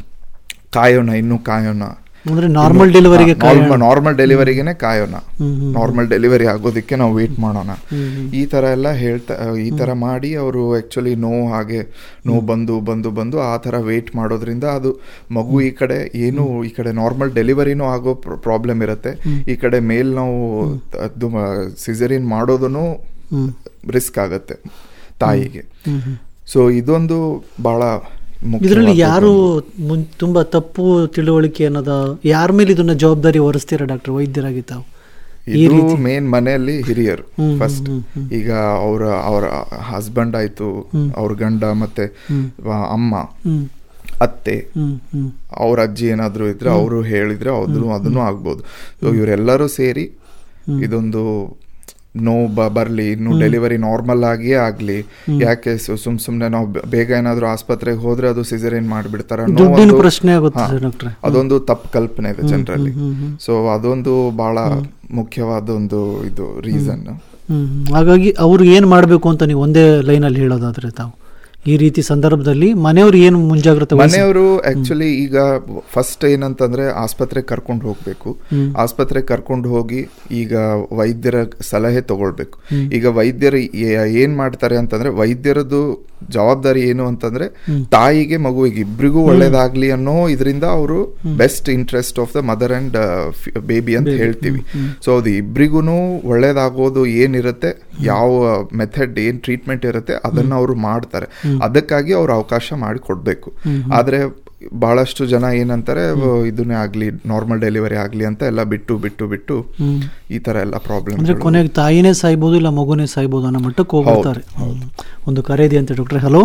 ಕಾಯೋಣ ಇನ್ನು ಕಾಯೋಣ ಅಂದ್ರೆ ನಾರ್ಮಲ್ ಡೆಲಿವರಿಗೆ ನಾರ್ಮಲ್ ಡೆಲಿವರಿಗೆನೆ ಕಾಯೋಣ ಹ್ಮ್, ಹ್ಮ್. ನಾರ್ಮಲ್ ಡೆಲಿವರಿ ಆಗೋದಕ್ಕೆ ನಾವು ವೇಟ್ ಮಾಡೋಣ ಹ್ಮ್, ಹ್ಮ್. ಈ ತರ ಎಲ್ಲ ಹೇಳ್ತಾ ಈ ತರ ಮಾಡಿ ಅವರು ಆಕ್ಚುಲಿ ನೋವು ಹಾಗೆ ನೋವು ಬಂದು ಬಂದು ಬಂದು ಆ ತರ ವೇಟ್ ಮಾಡೋದ್ರಿಂದ ಅದು ಮಗು ಈ ಕಡೆ ಏನು ಈ ಕಡೆ ನಾರ್ಮಲ್ ಡೆಲಿವರಿನೂ ಆಗೋ ಪ್ರಾಬ್ಲಮ್ ಇರುತ್ತೆ ಈ ಕಡೆ ಮೇಲ್ ನಾವು ಅದು ಸಿಸರಿನ್ ಮಾಡೋದನ್ನು ಹ್ಮ್. ರಿಸ್ಕ್ ಆಗುತ್ತೆ ತಾಯಿಗೆ ಹ್ಮ್, ಹ್ಮ್. ಸೊ ಇದೊಂದು ಬಹಳ ಇದರಲ್ಲಿ ಮುಖ್ಯವಾದದ್ದು. ಯಾರು ಮುನ್ ತುಂಬಾ ತಪ್ಪು ತಿಳುವಳಿಕೆ ಅನ್ನೋದ ಯಾರ ಮೇಲೆ ಇದನ್ನ ಜವಾಬ್ದಾರಿ ಹೊರಿಸ್ತೀರಾ ಡಾಕ್ಟರ್ ವೈದ್ಯರಾಗಿ ತಾವು ಈ ಇದು ರೀತಿ ಮೇನ್ ಮನೆಯಲ್ಲಿ ಹಿರಿಯರು ಹ್ಮ್, ಫಸ್ಟ್ ಹ್ಮ್, ಹ್ಮ್. ಈಗ ಅವರ ಅವರ ಹಸ್ಬೆಂಡ್ ಆಯ್ತು ಅವ್ರ ಗಂಡ ಮತ್ತೆ ಆ, ಅಮ್ಮ ಹ್ಮ್ ಅತ್ತೆ ಹ್ಮ್ ಹ್ಮ್ ಅವ್ರ ಅಜ್ಜಿ ಏನಾದ್ರು ಇದ್ರೆ ಅವರು ಹೇಳಿದ್ರೆ ಅದನ್ನು ಅದನ್ನು ಆಗ್ಬೋದು ಸೊ ಇವರೆಲ್ಲರೂ ಸೇರಿ ಇದೊಂದು ನೋವು ಬ ಬರ್ಲಿ ಇನ್ನು ಡೆಲಿವರಿ ನಾರ್ಮಲ್ ಆಗಿಯೇ ಆಗ್ಲಿ ಯಾಕೆ ಸು- ಸುಮ್ ಸುಮ್ನೆ ನಾವು ಬೆ- ಬೇಗ ಏನಾದ್ರು ಆಸ್ಪತ್ರೆಗೆ ಹೋದ್ರೆ ಅದು ಸಿಸರೇನ್ ಮಾಡ್ಬಿಡ್ತಾರ ಅನ್ನೋ ದುಡ್ಡಿನ ಒಂದು- ಪ್ರಶ್ನೆ ಆಗುತ್ತೆ ಹಾ, ಸರ್ ಡಾಕ್ಟ್ರೆ ಅದೊಂದು ತಪ್ಪು ಕಲ್ಪನೆ ಇದೆ ಜನರಲ್ಲಿ ಹ್ಮ್, ಹ್ಮ್. ಸೊ ಅದೊಂದು ಬಹಳ ಮುಖ್ಯವಾದ ಒಂದು ಇದು ರೀಸನ್ ಹ್ಮ್ ಹ್ಮ್. ಹಾಗಾಗಿ ಅವ್ರು ಏನ್ ಮಾಡ್ಬೇಕು ಅಂತ ನೀವು ಒಂದೇ ಲೈನಲ್ಲಿ ಹೇಳೋದಾದ್ರೆ ತಾವು ಈ ರೀತಿ ಸಂದರ್ಭದಲ್ಲಿ ಮನೆಯವ್ರು ಏನು ಮುಂಜಾಗ್ರತೆ ವಹಿಸಿ- ಮನೆಯವರು ಆಕ್ಚುಲಿ ಈಗ ಫಸ್ಟ್ ಏನಂತಂದ್ರೆ ಆಸ್ಪತ್ರೆಗೆ ಕರ್ಕೊಂಡು ಹೋಗ್ಬೇಕು ಆಸ್ಪತ್ರೆಗೆ ಕರ್ಕೊಂಡು ಹೋಗಿ ಈಗ ವೈದ್ಯರ ಸಲಹೆ ತಗೊಳ್ಬೇಕು ಈಗ ವೈದ್ಯರು ಏ- ಏನ್ ಮಾಡ್ತಾರೆ ಅಂತಂದ್ರೆ ವೈದ್ಯರದ್ದು ಜವಾಬ್ದಾರಿ ಏನು ಅಂತಂದ್ರೆ ತಾಯಿಗೆ ಮಗುವಿಗೆ ಇಬ್ರಿಗೂ ಒಳ್ಳೇದಾಗ್ಲಿ ಅನ್ನೋ ಇದರಿಂದ ಅವರು best interest of the mother and baby ಅಂತ ಹೇಳ್ತೀವಿ ಸೊ ಅದು ಇಬ್ರಿಗೂ ಒಳ್ಳೇದಾಗೋದು ಏನಿರುತ್ತೆ ಯಾವ ಮೆಥಡ್ ಏನ್ ಟ್ರೀಟ್ಮೆಂಟ್ ಇರುತ್ತೆ ಅದನ್ನ ಅವರು ಮಾಡ್ತಾರೆ ಅದಕ್ಕಾಗಿ ಅವ್ರು ಅವಕಾಶ ಮಾಡಿ ಕೊಡ್ಬೇಕು ಆದ್ರೆ ಬಹಳಷ್ಟು ಜನ ಏನಂತಾರೆ "ಓ, ಇದನ್ನೇ ಆಗ್ಲಿ ನಾರ್ಮಲ್ ಡೆಲಿವರಿ ಆಗ್ಲಿ ಅಂತ ಎಲ್ಲ ಬಿಟ್ಟು ಬಿಟ್ಟು ಬಿಟ್ಟು ಹ್ಮ್. ಈ ತರ ಎಲ್ಲ ಪ್ರಾಬ್ಲಮ್ ಅಂದ್ರೆ ಕೊನೆಗೆ ತಾಯಿನೇ ಸಾಯ್ಬೋದು ಇಲ್ಲ ಮಗುನೇ ಸಾಯ್ಬೋದು ಅನ್ನೋ ಮಟ್ಟಕ್ಕೆ ಹೋಗ್ಬಿಡ್ತಾರೆ ಹ್ಮ್. ಒಂದು ಕರೆ ಇದೆಯಂತೆ ಡಾಕ್ಟ್ರೆ ಹಲೋ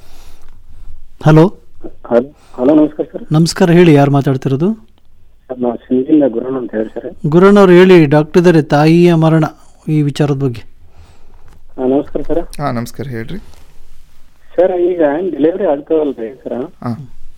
ಹಲೋ ಹಲೋ ಹಲೋ ನಮಸ್ಕಾರ ಸರ್ ನಮಸ್ಕಾರ ಹೇಳಿ ಯಾರು ಮಾತಾಡ್ತಿರೋದು ಸರ್ ನಾವು ಸಿಂಧಿಯಿಂದ ಗುರುನ್ ಅಂತ ಹೇಳಿ ಸರ್ ಗುರುನವ್ರು ಹೇಳಿ ಡಾಕ್ಟರ್ ಇದ್ದಾರೆ ತಾಯಿಯ ಮರಣ ಈ ವಿಚಾರದ ಬಗ್ಗೆ ಹಾ, ನಮಸ್ಕಾರ ಸರ್ ಹಾ ನಮಸ್ಕಾರ ಹೇಳ್ರಿ ಸರ್ ಈಗ ಡೆಲಿವರಿ ಆಗ್ತಾವಲ್ರಿ ಸರ್ ಹಾ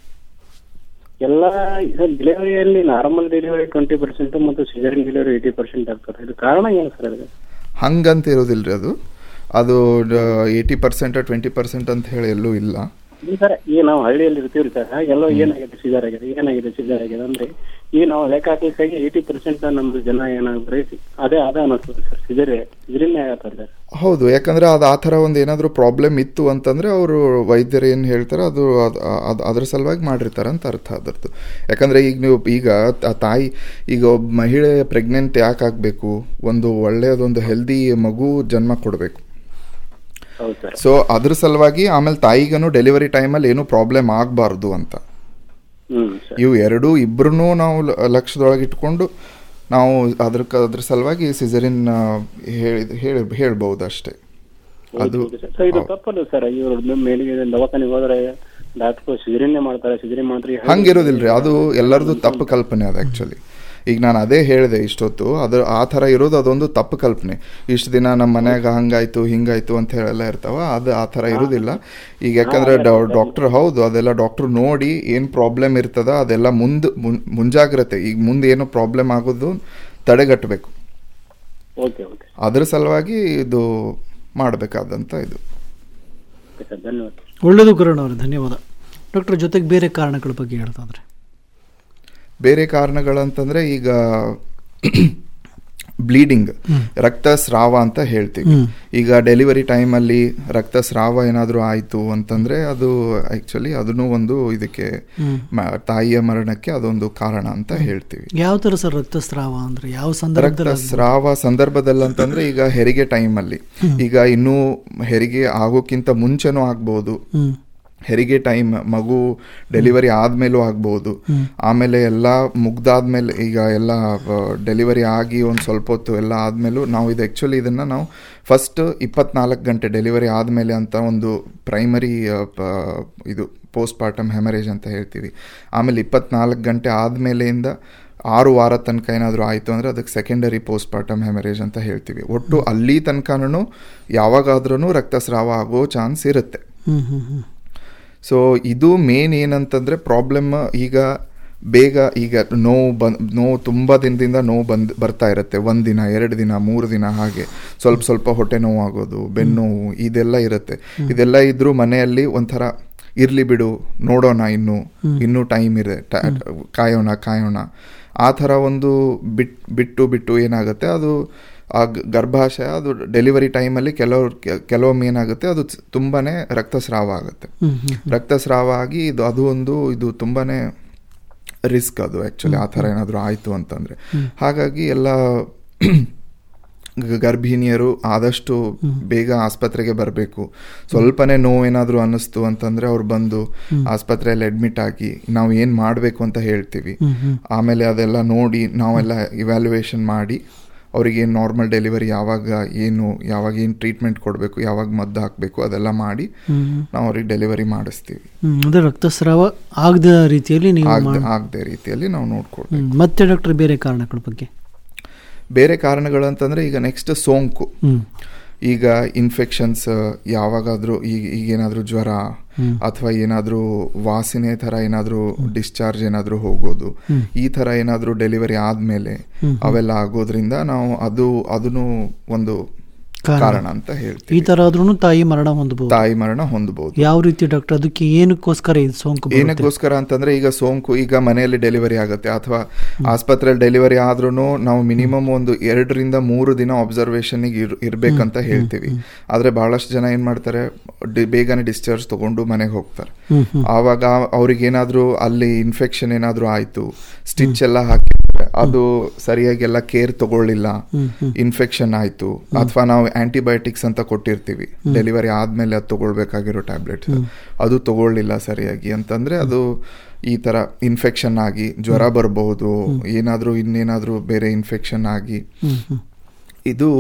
ಎಲ್ಲ ಡೆಲಿವರಿಯಲ್ಲಿ ನಾರ್ಮಲ್ ಡೆಲಿವರಿ ಟ್ವೆಂಟಿ ಪರ್ಸೆಂಟ್ ಮತ್ತು ಸಿಜರಿನ್ ಡೆಲಿವರಿ ಏಯ್ಟಿ ಪರ್ಸೆಂಟ್ ಆಗ್ತಾರೆ ಇದು ಕಾರಣ ಏನು ಸರ್ ಅದಕ್ಕೆ ಹಂಗಂತ ಇರೋದಿಲ್ರಿ ಅದು ಅದು ಏಯ್ಟಿ ಪರ್ಸೆಂಟ್ ಟ್ವೆಂಟಿ ಪರ್ಸೆಂಟ್ ಅಂತ ಹೇಳಿ ಎಲ್ಲೂ ಇಲ್ಲ ಈ ಸರ್ ಈಗ ನಾವು ಹಳ್ಳಿಯಲ್ಲಿ ಇರ್ತೀವಿ ಸರ್ ಎಲ್ಲೋ ಏನಾಗಿದೆ ಸಿಜರ್ ಆಗಿದೆ ಏನಾಗಿದೆ ಸಿಜರ್ ಆಗಿದೆ ಅಂದ್ರೆ ಈಗ ನಾವು ಲೆಕ್ಕ ಹಾಕ್ಲಿಕ್ಕಾಗಿ ಏಯ್ಟಿ ಪರ್ಸೆಂಟ್ ನಮ್ದು ಜನ ಏನಾಗ್ತಾರೆ ಅದೇ ಅದ ಅನಿಸ್ತದೆ ಸರ್ ಸಿಜರಿ ಸಿಜರಿನೇ ಆಗತ್ತಾರೆ ಸರ್ ಹೌದು ಯಾಕಂದ್ರೆ ಅದು ಆ ಥರ ಒಂದು ಏನಾದರೂ ಪ್ರಾಬ್ಲಮ್ ಇತ್ತು ಅಂತಂದ್ರೆ ಅವರು ವೈದ್ಯರು ಏನು ಹೇಳ್ತಾರೆ ಅದು ಅದ್- ಅದ್- ಅದ್ರ ಸಲುವಾಗಿ ಮಾಡಿರ್ತಾರೆ ಅಂತ ಅರ್ಥ ಅದರದ್ದು ಯಾಕಂದ್ರೆ ಈಗ ನೀವು ಈಗ ತ- ತಾಯಿ ಈಗ ಒಬ್ಬ ಮಹಿಳೆ ಪ್ರೆಗ್ನೆಂಟ್ ಯಾಕೆ ಆಗಬೇಕು ಒಂದು ಒಳ್ಳೆಯದೊಂದು ಹೆಲ್ದಿ ಮಗು ಜನ್ಮ ಕೊಡಬೇಕು ಹೌದು ಸರ್ ಸೊ ಅದ್ರ ಸಲುವಾಗಿ ಆಮೇಲೆ ತಾಯಿಗನು ಡೆಲಿವರಿ ಟೈಮಲ್ಲಿ ಏನೂ ಪ್ರಾಬ್ಲಮ್ ಆಗಬಾರ್ದು ಅಂತ ಹ್ಮ್ ಸರ್ ಇವು ಎರಡೂ ಇಬ್ರು ನಾವು ಲ- ಲಕ್ಷದೊಳಗೆ ಇಟ್ಕೊಂಡು ನಾವು ಅದ್ರ ಕ- ಅದ್ರ ಸಲುವಾಗಿ ಸಿಸರಿನ್ ಹೇಳಿ ಹೇಳಿ ಹೇಳ್ಬೋದು ಅಷ್ಟೇ ಅದು ಸರ್ ಇದು ತಪ್ಪಲ್ಲ ಸರ್ ಇವರು ಮೇಲಿಗೆ ದವಾಖಾನೆಗೆ ಹೋದ್ರೆ ಡಾಕ್ಟರ್ ಸಿಜರಿನ್ನೇ ಮಾಡ್ತಾರೆ ಸಿಜರಿನ್ ಮಾಡ್ರಿ ಹಂಗಿರೋದಿಲ್ರಿ ಅದು ಎಲ್ಲರದು ತಪ್ಪು ಕಲ್ಪನೆ ಅದು ಆ್ಯಕ್ಚುಲಿ ಈಗ ನಾನು ಅದೇ ಹೇಳಿದೆ ಇಷ್ಟೊತ್ತು ಅದು ಆ ಥರ ಇರೋದು ಅದೊಂದು ತಪ್ಪು ಕಲ್ಪನೆ ಇಷ್ಟು ದಿನ ನಮ್ಮ ಮನ್ಯಾಗ ಹಂಗಾಯ್ತು ಹಿಂಗಾಯ್ತು ಅಂತ ಹೇಳೆಲ್ಲ ಇರ್ತಾವ ಅದು ಆ ಥರ ಇರೋದಿಲ್ಲ ಈಗ ಯಾಕಂದ್ರೆ ಡಾಕ್ಟರ್ ಹೌದು ಅದೆಲ್ಲ ಡಾಕ್ಟರ್ ನೋಡಿ ಏನು ಪ್ರಾಬ್ಲಮ್ ಇರ್ತದ ಅದೆಲ್ಲ ಮುಂದೆ ಮುಂಜಾಗ್ರತೆ ಈಗ ಮುಂದೆ ಏನು ಪ್ರಾಬ್ಲಮ್ ಆಗೋದು ತಡೆಗಟ್ಟಬೇಕು ಓಕೆ ಓಕೆ ಅದ್ರ ಸಲುವಾಗಿ ಇದು ಮಾಡಬೇಕಾದಂಥ ಇದು ಓಕೆ ಸರ್ ಧನ್ಯವಾದ ಒಳ್ಳೆಯದು ಗುರುನವ್ರೆ ಧನ್ಯವಾದ ಡಾಕ್ಟರ್ ಜೊತೆಗೆ ಬೇರೆ ಕಾರಣಗಳ ಬಗ್ಗೆ ಹೇಳ್ತಾದ್ರೆ ಬೇರೆ ಕಾರಣಗಳಂತಂದರೆ ಈಗ ಬ್ಲೀಡಿಂಗ್ ರಕ್ತಸ್ರಾವ ಅಂತ ಹೇಳ್ತೀವಿ ಈಗ ಡೆಲಿವರಿ ಟೈಮಲ್ಲಿ ರಕ್ತಸ್ರಾವ ಏನಾದರೂ ಆಯಿತು ಅಂತಂದ್ರೆ ಅದು ಆಕ್ಚುಲಿ ಅದನ್ನು ಒಂದು ಇದಕ್ಕೆ ಮ- ತಾಯಿಯ ಮರಣಕ್ಕೆ ಅದೊಂದು ಕಾರಣ ಅಂತ ಹೇಳ್ತೀವಿ ಯಾವ ಥರ ಸರ್ ರಕ್ತಸ್ರಾವ ಅಂದ್ರೆ ಯಾವ ಸಂದರ್ಭದಲ್ಲಿ ಆಗ್ಬೋದು? ರಕ್ತಸ್ರಾವ ಸಂದರ್ಭದಲ್ಲಿ ಅಂತಂದ್ರೆ ಈಗ ಹೆರಿಗೆ ಟೈಮಲ್ಲಿ ಈಗ ಇನ್ನೂ ಹೆರಿಗೆ ಆಗೋಕ್ಕಿಂತ ಮುಂಚೆನೂ ಆಗ್ಬೋದು ಹ್ಮ್ ಹೆರಿಗೆ ಟೈಮ್ ಮಗು ಡೆಲಿವರಿ ಆದ್ಮೇಲೂ ಆಗ್ಬೋದು ಆಮೇಲೆ ಎಲ್ಲ ಮುಗ್ದಾದ್ಮೇಲೆ ಈಗ ಎಲ್ಲ ಡೆಲಿವರಿ ಆಗಿ ಒಂದು ಸ್ವಲ್ಪ ಹೊತ್ತು ಎಲ್ಲ ಆದ್ಮೇಲೂ ನಾವು ಇದು ಆ್ಯಕ್ಚುಲಿ ಇದನ್ನು ನಾವು ಫಸ್ಟ್ ಇಪ್ಪತ್ನಾಲ್ಕು ಗಂಟೆ ಡೆಲಿವರಿ ಆದಮೇಲೆ ಅಂತ ಒಂದು ಪ್ರೈಮರಿ ಇದು ಪೋಸ್ಟ್ ಪಾರ್ಟಮ್ ಹೆಮರೇಜ್ ಅಂತ ಹೇಳ್ತೀವಿ ಆಮೇಲೆ ಇಪ್ಪತ್ನಾಲ್ಕು ಗಂಟೆ ಆದಮೇಲೆಯಿಂದ ಆರು ವಾರ ತನಕ ಏನಾದರೂ ಆಯಿತು ಅಂದರೆ ಅದಕ್ಕೆ ಸೆಕೆಂಡರಿ ಪೋಸ್ಟ್ ಪಾರ್ಟಮ್ ಹೆಮರೇಜ್ ಅಂತ ಹೇಳ್ತೀವಿ ಒಟ್ಟು ಅಲ್ಲಿ ತನಕನೂ ಯಾವಾಗಾದ್ರೂ ರಕ್ತಸ್ರಾವ ಆಗೋ ಚಾನ್ಸ್ ಇರುತ್ತೆ ಹ್ಮ್ ಹ್ಮ್ ಹ್ಮ್ ಸೊ ಇದು ಮೇನ್ ಏನಂತಂದ್ರೆ ಪ್ರಾಬ್ಲಮ್ ಈಗ ಬೇಗ ಈಗ ನೋವು ಬಂದ್ ನೋವು ತುಂಬ ದಿನದಿಂದ ನೋವು ಬಂದ್ ಬರ್ತಾ ಇರುತ್ತೆ ಒಂದು ದಿನ ಎರಡು ದಿನ ಮೂರು ದಿನ ಹಾಗೆ ಸ್ವಲ್ಪ ಸ್ವಲ್ಪ ಹೊಟ್ಟೆ ನೋವು ಆಗೋದು ಬೆನ್ನೋವು ಇದೆಲ್ಲ ಇರುತ್ತೆ ಇದೆಲ್ಲ ಇದ್ರೂ ಮನೆಯಲ್ಲಿ ಒಂಥರ ಇರ್ಲಿ ಬಿಡು ನೋಡೋಣ ಇನ್ನು ಇನ್ನೂ ಟೈಮ್ ಇದೆ ಟ- ಕಾಯೋಣ ಕಾಯೋಣ ಆ ಥರ ಒಂದು ಬಿಟ್ ಬಿಟ್ಟು ಬಿಟ್ಟು ಏನಾಗುತ್ತೆ ಅದು ಆ ಗ- ಗರ್ಭಾಶಯ ಅದು ಡೆಲಿವರಿ ಟೈಮಲ್ಲಿ ಕೆಲವ್ರು ಕೆ- ಕೆಲವೊಮ್ಮೆ ಏನಾಗುತ್ತೆ ಅದು ಸ್- ತುಂಬಾನೇ ರಕ್ತಸ್ರಾವ ಆಗುತ್ತೆ ಹ್ಮ್ ಹ್ಮ್ ರಕ್ತಸ್ರಾವ ಆಗಿ ಇದು ಅದು ಒಂದು ಇದು ತುಂಬಾನೇ ರಿಸ್ಕ್ ಅದು ಆ್ಯಕ್ಚುಲಿ ಆ ಥರ ಏನಾದರೂ ಆಯಿತು ಅಂತಂದರೆ ಹಾಗಾಗಿ ಎಲ್ಲ ಗ- ಗರ್ಭಿಣಿಯರು ಆದಷ್ಟು ಬೇಗ ಆಸ್ಪತ್ರೆಗೆ ಬರಬೇಕು ಸ್ವಲ್ಪನೇ ನೋವೇನಾದರೂ ಅನ್ನಿಸ್ತು ಅಂತಂದರೆ ಅವ್ರು ಬಂದು ಆಸ್ಪತ್ರೆಯಲ್ಲಿ ಅಡ್ಮಿಟ್ ಆಗಿ ನಾವು ಏನು ಮಾಡಬೇಕು ಅಂತ ಹೇಳ್ತೀವಿ ಆಮೇಲೆ ಅದೆಲ್ಲ ನೋಡಿ ನಾವೆಲ್ಲ ಇವ್ಯಾಲ್ಯೂಯೇಷನ್ ಮಾಡಿ ಅವರಿಗೆ ಏನು ನಾರ್ಮಲ್ ಡೆಲಿವರಿ ಯಾವಾಗ ಏನು ಯಾವಾಗ ಏನು ಟ್ರೀಟ್ಮೆಂಟ್ ಕೊಡಬೇಕು ಯಾವಾಗ ಮದ್ದು ಹಾಕಬೇಕು ಅದೆಲ್ಲ ಮಾಡಿ ನಾವು ಅವ್ರಿಗೆ ಡೆಲಿವರಿ ಮಾಡಿಸ್ತೀವಿ ಹ್ಮ್ ಅಂದ್ರೆ ರಕ್ತಸ್ರಾವ ಆಗದ ರೀತಿಯಲ್ಲಿ ನೀವು ಆಗದೆ ಮಾಡ್- ಆಗದೆ ರೀತಿಯಲ್ಲಿ ನಾವು ನೋಡ್ಕೊಳ್ಬೇಕು ಹ್ಮ್. ಮತ್ತೆ ಡಾಕ್ಟರ್ ಬೇರೆ ಕಾರಣಗಳ ಬಗ್ಗೆ ಬೇರೆ ಕಾರಣಗಳು ಅಂತಂದ್ರೆ ಈಗ ನೆಕ್ಸ್ಟ್ ಸೋಂಕು ಹ್ಮ್ ಈಗ ಇನ್ಫೆಕ್ಷನ್ಸ್ ಯಾವಾಗಾದ್ರೂ ಈಗ ಈಗೇನಾದ್ರೂ ಜ್ವರ ಅಥವಾ ಏನಾದ್ರೂ ವಾಸನೆ ತರ ಏನಾದ್ರೂ ಡಿಸ್ಚಾರ್ಜ್ ಏನಾದ್ರೂ ಹೋಗೋದು ಈ ತರ ಏನಾದ್ರೂ ಡೆಲಿವರಿ ಆದ್ಮೇಲೆ ಅವೆಲ್ಲ ಆಗೋದ್ರಿಂದ ನಾವು ಅದು ಅದನ್ನು ಒಂದು ಕಾರಣ. ಕಾರಣ ಅಂತ ಈ ಹೇಳ್ತೀವಿ ತರ ಆದ್ರೂ ತಾಯಿ ಮರಣ ಹೊಂದಬಹುದು ತಾಯಿ ಮರಣ ಹೊಂದಬಹುದು ಯಾವ ರೀತಿ ಡಾಕ್ಟರ್ ಅದಕ್ಕೆ ಏನಕ್ಕೋಸ್ಕರ ಇದು ಸೋಂಕು ಬರುತ್ತೆ? ಏನಕ್ಕೋಸ್ಕರ ಅಂತಂದ್ರೆ ಈಗ ಸೋಂಕು ಈಗ ಮನೆಯಲ್ಲಿ ಡೆಲಿವರಿ ಆಗುತ್ತೆ ಅಥವಾ ಆಸ್ಪತ್ರೆಯಲ್ಲಿ ಡೆಲಿವರಿ ಆದ್ರೂ ನಾವು ಮಿನಿಮಮ್ ಒಂದು ಎರಡರಿಂದ ಮೂರು ದಿನ ಅಬ್ಸರ್ವೇಷನ್ ಇರ್ ಇರ್ಬೇಕಂತ ಹೇಳ್ತೀವಿ ಆದ್ರೆ ಬಹಳಷ್ಟು ಜನ ಏನ್ ಮಾಡ್ತಾರೆ ಡಿ- ಬೇಗನೆ ಡಿಸ್ಚಾರ್ಜ್ ತಗೊಂಡು ಮನೆಗೆ ಹೋಗ್ತಾರೆ ಹ್ಮ್ ಹ್ಮ್ ಆವಾಗ ಅವ್ರಿಗೆ ಏನಾದ್ರೂ ಅಲ್ಲಿ ಇನ್ಫೆಕ್ಷನ್ ಏನಾದ್ರೂ ಆಯ್ತು ಸ್ಟಿಚ್ ಎಲ್ಲ ಹಾಕಿದ್ರೆ ಅದು ಸರಿಯಾಗಿ ಎಲ್ಲ ಕೇರ್ ತಗೊಳ್ಳಿಲ್ಲ ಇನ್ಫೆಕ್ಷನ್ ಆಯ್ತು ಅಥವಾ ನಾವು ಆಂಟಿಬಯೋಟಿಕ್ಸ್ ಅಂತ ಕೊಟ್ಟಿರ್ತೀವಿ ಡೆಲಿವರಿ ಆದ್ಮೇಲೆ ಅದು ತಗೊಳ್ಬೇಕಾಗಿರೋ ಟ್ಯಾಬ್ಲೆಟ್ಸ್ ಅದು ತಗೊಳ್ಳಿಲ್ಲ ಸರಿಯಾಗಿ ಅಂತಂದ್ರೆ ಅದು ಈ ತರ ಇನ್ಫೆಕ್ಷನ್ ಆಗಿ ಜ್ವರ ಬರಬಹುದು ಏನಾದ್ರೂ ಇನ್ನೇನಾದ್ರೂ ಬೇರೆ ಇನ್ಫೆಕ್ಷನ್ ಆಗಿ ಇದು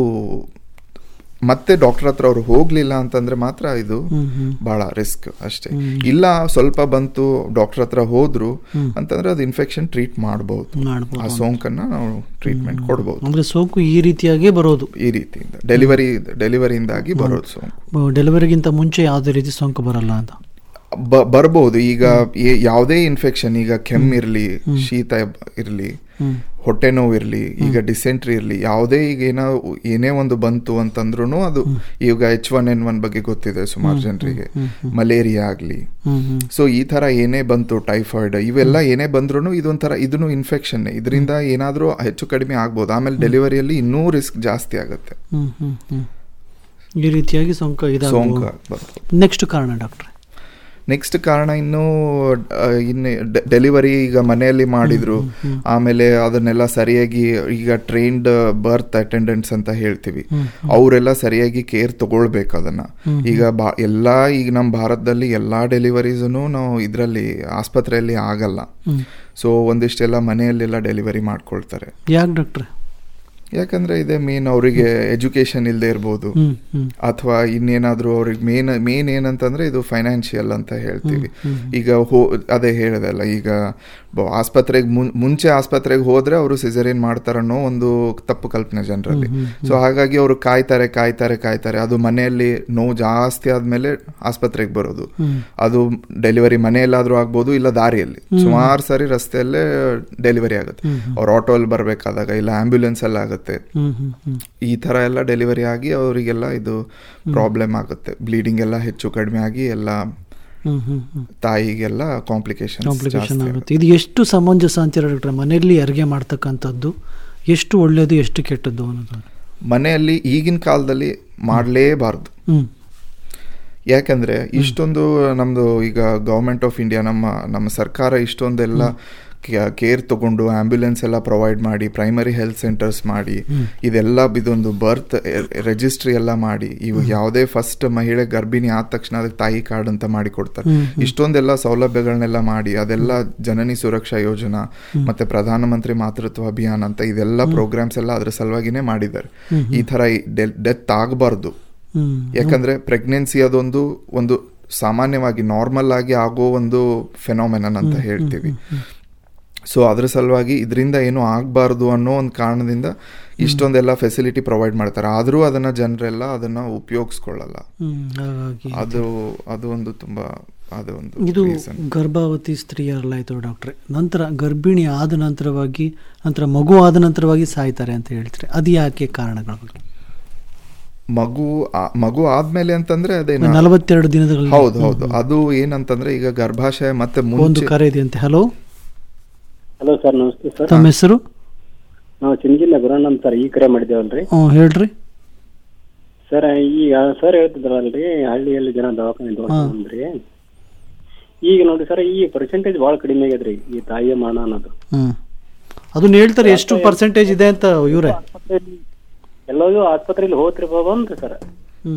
ಮತ್ತೆ ಡಾಕ್ಟರ್ ಹತ್ರ ಅವ್ರು ಹೋಗ್ಲಿಲ್ಲ ಅಂತಂದ್ರೆ ಮಾತ್ರ ಇದು ಬಹಳ ರಿಸ್ಕ್ ಅಷ್ಟೇ ಇಲ್ಲ ಸ್ವಲ್ಪ ಬಂತು ಡಾಕ್ಟರ್ ಹತ್ರ ಹೋದ್ರು ಅಂತಂದ್ರೆ ಅದು ಇನ್ಫೆಕ್ಷನ್ ಟ್ರೀಟ್ ಮಾಡಬಹುದು ಮಾಡ್ಬೋದು ಆ ಸೋಂಕನ್ನ ನಾವು ಟ್ರೀಟ್ಮೆಂಟ್ ಕೊಡಬಹುದು ಅಂದ್ರೆ ಸೋಂಕು ಈ ರೀತಿಯಾಗೇ ಬರೋದು ಈ ರೀತಿಯಿಂದ ಡೆಲಿವರಿ ಡೆಲಿವರಿಯಿಂದಾಗಿ ಬರೋದು ಸೋಂಕು ಡೆಲಿವರಿಗಿಂತ ಮುಂಚೆ ಯಾವುದೇ ರೀತಿ ಸೋಂಕು ಬರಲ್ಲ ಅಂತ ಬ- ಬರ್ಬೋದು ಈಗ ಏ- ಯಾವುದೇ ಇನ್ಫೆಕ್ಷನ್ ಈಗ ಕೆಮ್ಮಿರ್ಲಿ ಶೀತ ಇರ್ಲಿ ಹೊಟ್ಟೆ ನೋವು ಇರ್ಲಿ ಈಗ ಡಿಸೆಂಟ್ರಿ ಇರ್ಲಿ ಯಾವುದೇ ಈಗ ಏನೋ ಏನೇ ಒಂದು ಬಂತು ಅಂತಂದ್ರೂ ಅದು ಈಗ ಎಚ್ ಒನ್ ಎನ್ ಒನ್ ಬಗ್ಗೆ ಗೊತ್ತಿದೆ ಸುಮಾರು ಜನರಿಗೆ ಮಲೇರಿಯಾ ಆಗ್ಲಿ ಹ್ಮ್ ಹ್ಮ್ ಸೊ ಈ ತರ ಏನೇ ಬಂತು ಟೈಫಾಯ್ಡ್ ಇವೆಲ್ಲ ಏನೇ ಬಂದ್ರೂ ಇದೊಂಥರ ಇದನ್ನು ಇನ್ಫೆಕ್ಷನ್ ಇದರಿಂದ ಏನಾದ್ರೂ ಹೆಚ್ಚು ಕಡಿಮೆ ಆಗ್ಬೋದು ಆಮೇಲೆ ಡೆಲಿವರಿಯಲ್ಲಿ ಇನ್ನೂ ರಿಸ್ಕ್ ಜಾಸ್ತಿ ಆಗುತ್ತೆ ಹ್ಮ್ ಹ್ಮ್ ಹ್ಮ್ ಈ ರೀತಿಯಾಗಿ ಸೋಂಕು ಸೋಂಕು ಇದಾಗಬಹುದು ಬರ್ಬೋದು ನೆಕ್ಸ್ಟ್ ಕಾರಣ ಡಾಕ್ಟ್ರೆ ನೆಕ್ಸ್ಟ್ ಕಾರಣ ಇನ್ನು ಆ, ಇನ್ನು ಡೆಲಿವರಿ ಈಗ ಮನೆಯಲ್ಲಿ ಮಾಡಿದ್ರು ಆಮೇಲೆ ಅದನ್ನೆಲ್ಲ ಸರಿಯಾಗಿ ಈಗ ಟ್ರೈನ್ಡ್ ಬರ್ತ್ ಅಟೆಂಡೆಂಟ್ಸ್ ಅಂತ ಹೇಳ್ತೀವಿ ಅವರೆಲ್ಲ ಸರಿಯಾಗಿ ಕೇರ್ ತಗೊಳ್ಬೇಕು ಅದನ್ನ ಈಗ ಬಾ ಎಲ್ಲಾ ಈಗ ನಮ್ಮ ಭಾರತದಲ್ಲಿ ಎಲ್ಲಾ ಡೆಲಿವರೀಸನು ನಾವು ಇದರಲ್ಲಿ ಆಸ್ಪತ್ರೆಯಲ್ಲಿ ಆಗಲ್ಲ ಸೊ ಒಂದಿಷ್ಟೆಲ್ಲ ಮನೆಯಲ್ಲೆಲ್ಲ ಡೆಲಿವರಿ ಮಾಡ್ಕೊಳ್ತಾರೆ ಯಾಕೆ ಡಾಕ್ಟ್ರೆ ಯಾಕಂದ್ರೆ ಇದೆ ಮೇನ್ ಅವರಿಗೆ ಎಜುಕೇಶನ್ ಇಲ್ಲದೆ ಇರ್ಬೋದು ಹ್ಮ್ ಹ್ಮ್ ಅಥವಾ ಇನ್ನೇನಾದ್ರೂ ಅವ್ರಿಗೆ ಮೇನ್ ಮೇನ್ ಏನಂತಂದ್ರೆ ಇದು ಫೈನಾನ್ಷಿಯಲ್ ಅಂತ ಹೇಳ್ತೀವಿ ಈಗ ಹೋ ಅದೇ ಹೇಳ್ದಲ್ಲ ಈಗ ಬ- ಆಸ್ಪತ್ರೆಗೆ ಮುನ್- ಮುಂಚೆ ಆಸ್ಪತ್ರೆಗೆ ಹೋದ್ರೆ ಅವರು ಸಿಸರಿನ್ ಮಾಡ್ತಾರನ್ನೋ ಒಂದು ತಪ್ಪು ಕಲ್ಪನೆ ಜನರಲ್ಲಿ ಸೊ ಹಾಗಾಗಿ ಅವರು ಕಾಯ್ತಾರೆ ಕಾಯ್ತಾರೆ ಕಾಯ್ತಾರೆ ಅದು ಮನೆಯಲ್ಲಿ ನೋವು ಜಾಸ್ತಿ ಆದ್ಮೇಲೆ ಆಸ್ಪತ್ರೆಗೆ ಬರೋದು ಅದು ಡೆಲಿವರಿ ಮನೆಯಲ್ಲಾದ್ರೂ ಆಗ್ಬೋದು ಇಲ್ಲ ದಾರಿಯಲ್ಲಿ ಸುಮಾರು ಸರಿ ರಸ್ತೆಯಲ್ಲೇ ಡೆಲಿವರಿ ಆಗುತ್ತೆ ಅವ್ರು ಆಟೋ ಅಲ್ಲಿ ಬರ್ಬೇಕಾದಾಗ ಇಲ್ಲ ಆಂಬ್ಯುಲೆನ್ಸ್ ಅಲ್ಲಿ ಆಗುತ್ತೆ ಹ್ಮ್ ಹ್ಮ್ ಹ್ಮ್ ಈ ತರ ಎಲ್ಲ ಡೆಲಿವರಿ ಆಗಿ ಅವರಿಗೆಲ್ಲ ಇದು ಪ್ರಾಬ್ಲಮ್ ಆಗುತ್ತೆ ಬ್ಲೀಡಿಂಗ್ ಎಲ್ಲ ಹೆಚ್ಚು ಕಡಿಮೆ ಆಗಿ ಎಲ್ಲ ಹ್ಮ್ ಹ್ಮ್ ಹ್ಮ್ ತಾಯಿಗೆಲ್ಲ ಕಾಂಪ್ಲಿಕೇಶನ್ ಕಾಂಪ್ಲಿಕೇಶನ್ ಆಗುತ್ತೆ ಇದು ಎಷ್ಟು ಸಮಂಜಸ ಅಂತೀರ ಡಾಕ್ಟ್ರೆ ಮನೆಯಲ್ಲಿ ಅಡುಗೆ ಮಾಡ್ತಕ್ಕಂಥದ್ದು ಎಷ್ಟು ಒಳ್ಳೆಯದು ಎಷ್ಟು ಕೆಟ್ಟದ್ದು ಅನ್ನೋದು ಮನೆಯಲ್ಲಿ ಈಗಿನ ಕಾಲದಲ್ಲಿ ಮಾಡಲೇಬಾರ್ದು ಹ್ಞೂ ಯಾಕಂದ್ರೆ ಇಷ್ಟೊಂದು ನಮ್ದು ಈಗ ಗೌರ್ಮೆಂಟ್ ಆಫ್ ಇಂಡಿಯಾ ನಮ್ಮ ನಮ್ಮ ಸರ್ಕಾರ ಇಷ್ಟೊಂದೆಲ್ಲ ಕೇರ್ ತಗೊಂಡು ಆಂಬ್ಯುಲೆನ್ಸ್ ಎಲ್ಲ ಪ್ರೊವೈಡ್ ಮಾಡಿ ಪ್ರೈಮರಿ ಹೆಲ್ತ್ ಸೆಂಟರ್ಸ್ ಮಾಡಿ ಇದೆಲ್ಲ ಇದೊಂದು ಬರ್ತ್ ರಿಜಿಸ್ಟ್ರಿ ಎಲ್ಲ ಮಾಡಿ ಇವಾಗ ಯಾವುದೇ ಫಸ್ಟ್ ಮಹಿಳೆ ಗರ್ಭಿಣಿ ಆದ ತಕ್ಷಣ ಅದಕ್ಕೆ ತಾಯಿ ಕಾರ್ಡ್ ಅಂತ ಮಾಡಿ ಕೊಡ್ತಾರೆ ಇಷ್ಟೊಂದೆಲ್ಲ ಸೌಲಭ್ಯಗಳನ್ನೆಲ್ಲ ಮಾಡಿ ಅದೆಲ್ಲ ಜನನಿ ಸುರಕ್ಷಾ ಯೋಜನಾ ಮತ್ತೆ ಪ್ರಧಾನಮಂತ್ರಿ ಮಾತೃತ್ವ ಅಭಿಯಾನ ಅಂತ ಇದೆಲ್ಲ ಪ್ರೋಗ್ರಾಮ್ಸ್ ಎಲ್ಲ ಅದ್ರ ಸಲುವಾಗಿನೇ ಮಾಡಿದ್ದಾರೆ ಈ ತರ ಡೆತ್ ಆಗಬಾರ್ದು ಹ್ಞೂ ಯಾಕಂದ್ರೆ ಪ್ರೆಗ್ನೆನ್ಸಿ ಅದೊಂದು ಒಂದು ಸಾಮಾನ್ಯವಾಗಿ ನಾರ್ಮಲ್ ಆಗಿ ಆಗೋ ಒಂದು ಫೆನಾಮಿನನ್ ಅಂತ ಹೇಳ್ತೀವಿ ಸೊ ಅದ್ರ ಸಲುವಾಗಿ ಇದರಿಂದ ಏನು ಆಗಬಾರ್ದು ಅನ್ನೋ ಒಂದು ಕಾರಣದಿಂದ ಇಷ್ಟೊಂದೆಲ್ಲ ಫೆಸಿಲಿಟಿ ಪ್ರೊವೈಡ್ ಮಾಡ್ತಾರೆ ಆದರೂ ಅದನ್ನ ಜನರೆಲ್ಲ ಅದನ್ನ ಉಪಯೋಗಿಸ್ಕೊಳ್ಳಲ್ಲ ಹ್ಞೂ ಹಾಗಾಗಿ ಅದು ಅದು ಒಂದು ತುಂಬಾ ಅದು ಒಂದು ಇದು reason. ಗರ್ಭವತಿ ಸ್ತ್ರೀಯರಲ್ಲಾಯ್ತು ಡಾಕ್ಟ್ರೆ ನಂತರ ಗರ್ಭಿಣಿ ಆದ ನಂತರವಾಗಿ ನಂತರ ಮಗು ಆದ ನಂತರವಾಗಿ ಸಾಯ್ತಾರೆ ಅಂತ ಹೇಳ್ತಾರೆ ಅದು ಯಾಕೆ ಕಾರಣಗಳು ಮಗು ಆ- ಮಗು ಆದ್ಮೇಲೆ ಅಂತಂದ್ರೆ ಅದೇ ನಲವತ್ತೆರಡು ದಿನದಲ್ಲಿ ಹೌದು ಹೌದು ಅದು ಏನಂತಂದ್ರೆ ಈಗ ಗರ್ಭಾಶಯ ಮತ್ತೆ ಒಂದು ಮುಂಚೆ ಕರೆ ಇದೆಯಂತೆ ಹಲೋ ಹಲೋ ಸರ್ ನಮಸ್ತೆ ಸರ್ ತಮ್ಮ ಹೆಸರು ನಾವು ಚಿಂಗಿಲ್ಲ ಗುರಣ್ಣ ಅಂತ ಸರ್ ಈ ಕರೆ ಮಾಡಿದ್ದೇವಲ್ರಿ ಹ್ಞೂ ಹೇಳ್ರಿ ಸರ್ ಈಗ ಸರ್ ಹೇಳ್ತಿದ್ರಲ್ರಿ ಹಳ್ಳಿಯಲ್ಲಿ ಜನ ದವಾಖಾನೆ ಅಂದ್ರಿ ಈಗ ನೋಡಿ ಸರ್ ಈ ಪರ್ಸೆಂಟೇಜ್ ಭಾಳ ಕಡಿಮೆ ಆಗೈತ್ರಿ ಈ ತಾಯಿಯ ಮರಣ ಅನ್ನೋದು ಹ್ಞೂ ಅದನ್ನ ಹೇಳ್ತಾರೆ ಎಷ್ಟು ಪರ್ಸೆಂಟೇಜ್ ಇದೆ ಅಂತ ಇವರೇ ಆಸ್ಪತ್ರೆಯಲ್ಲಿ ಎಲ್ಲೋ ಆಸ್ಪತ್ರೆಯಲ್ಲಿ ಹೋಗ್ತಿರ್ಬೋದನ್ರಿ ಸರ್ ಹ್ಞೂ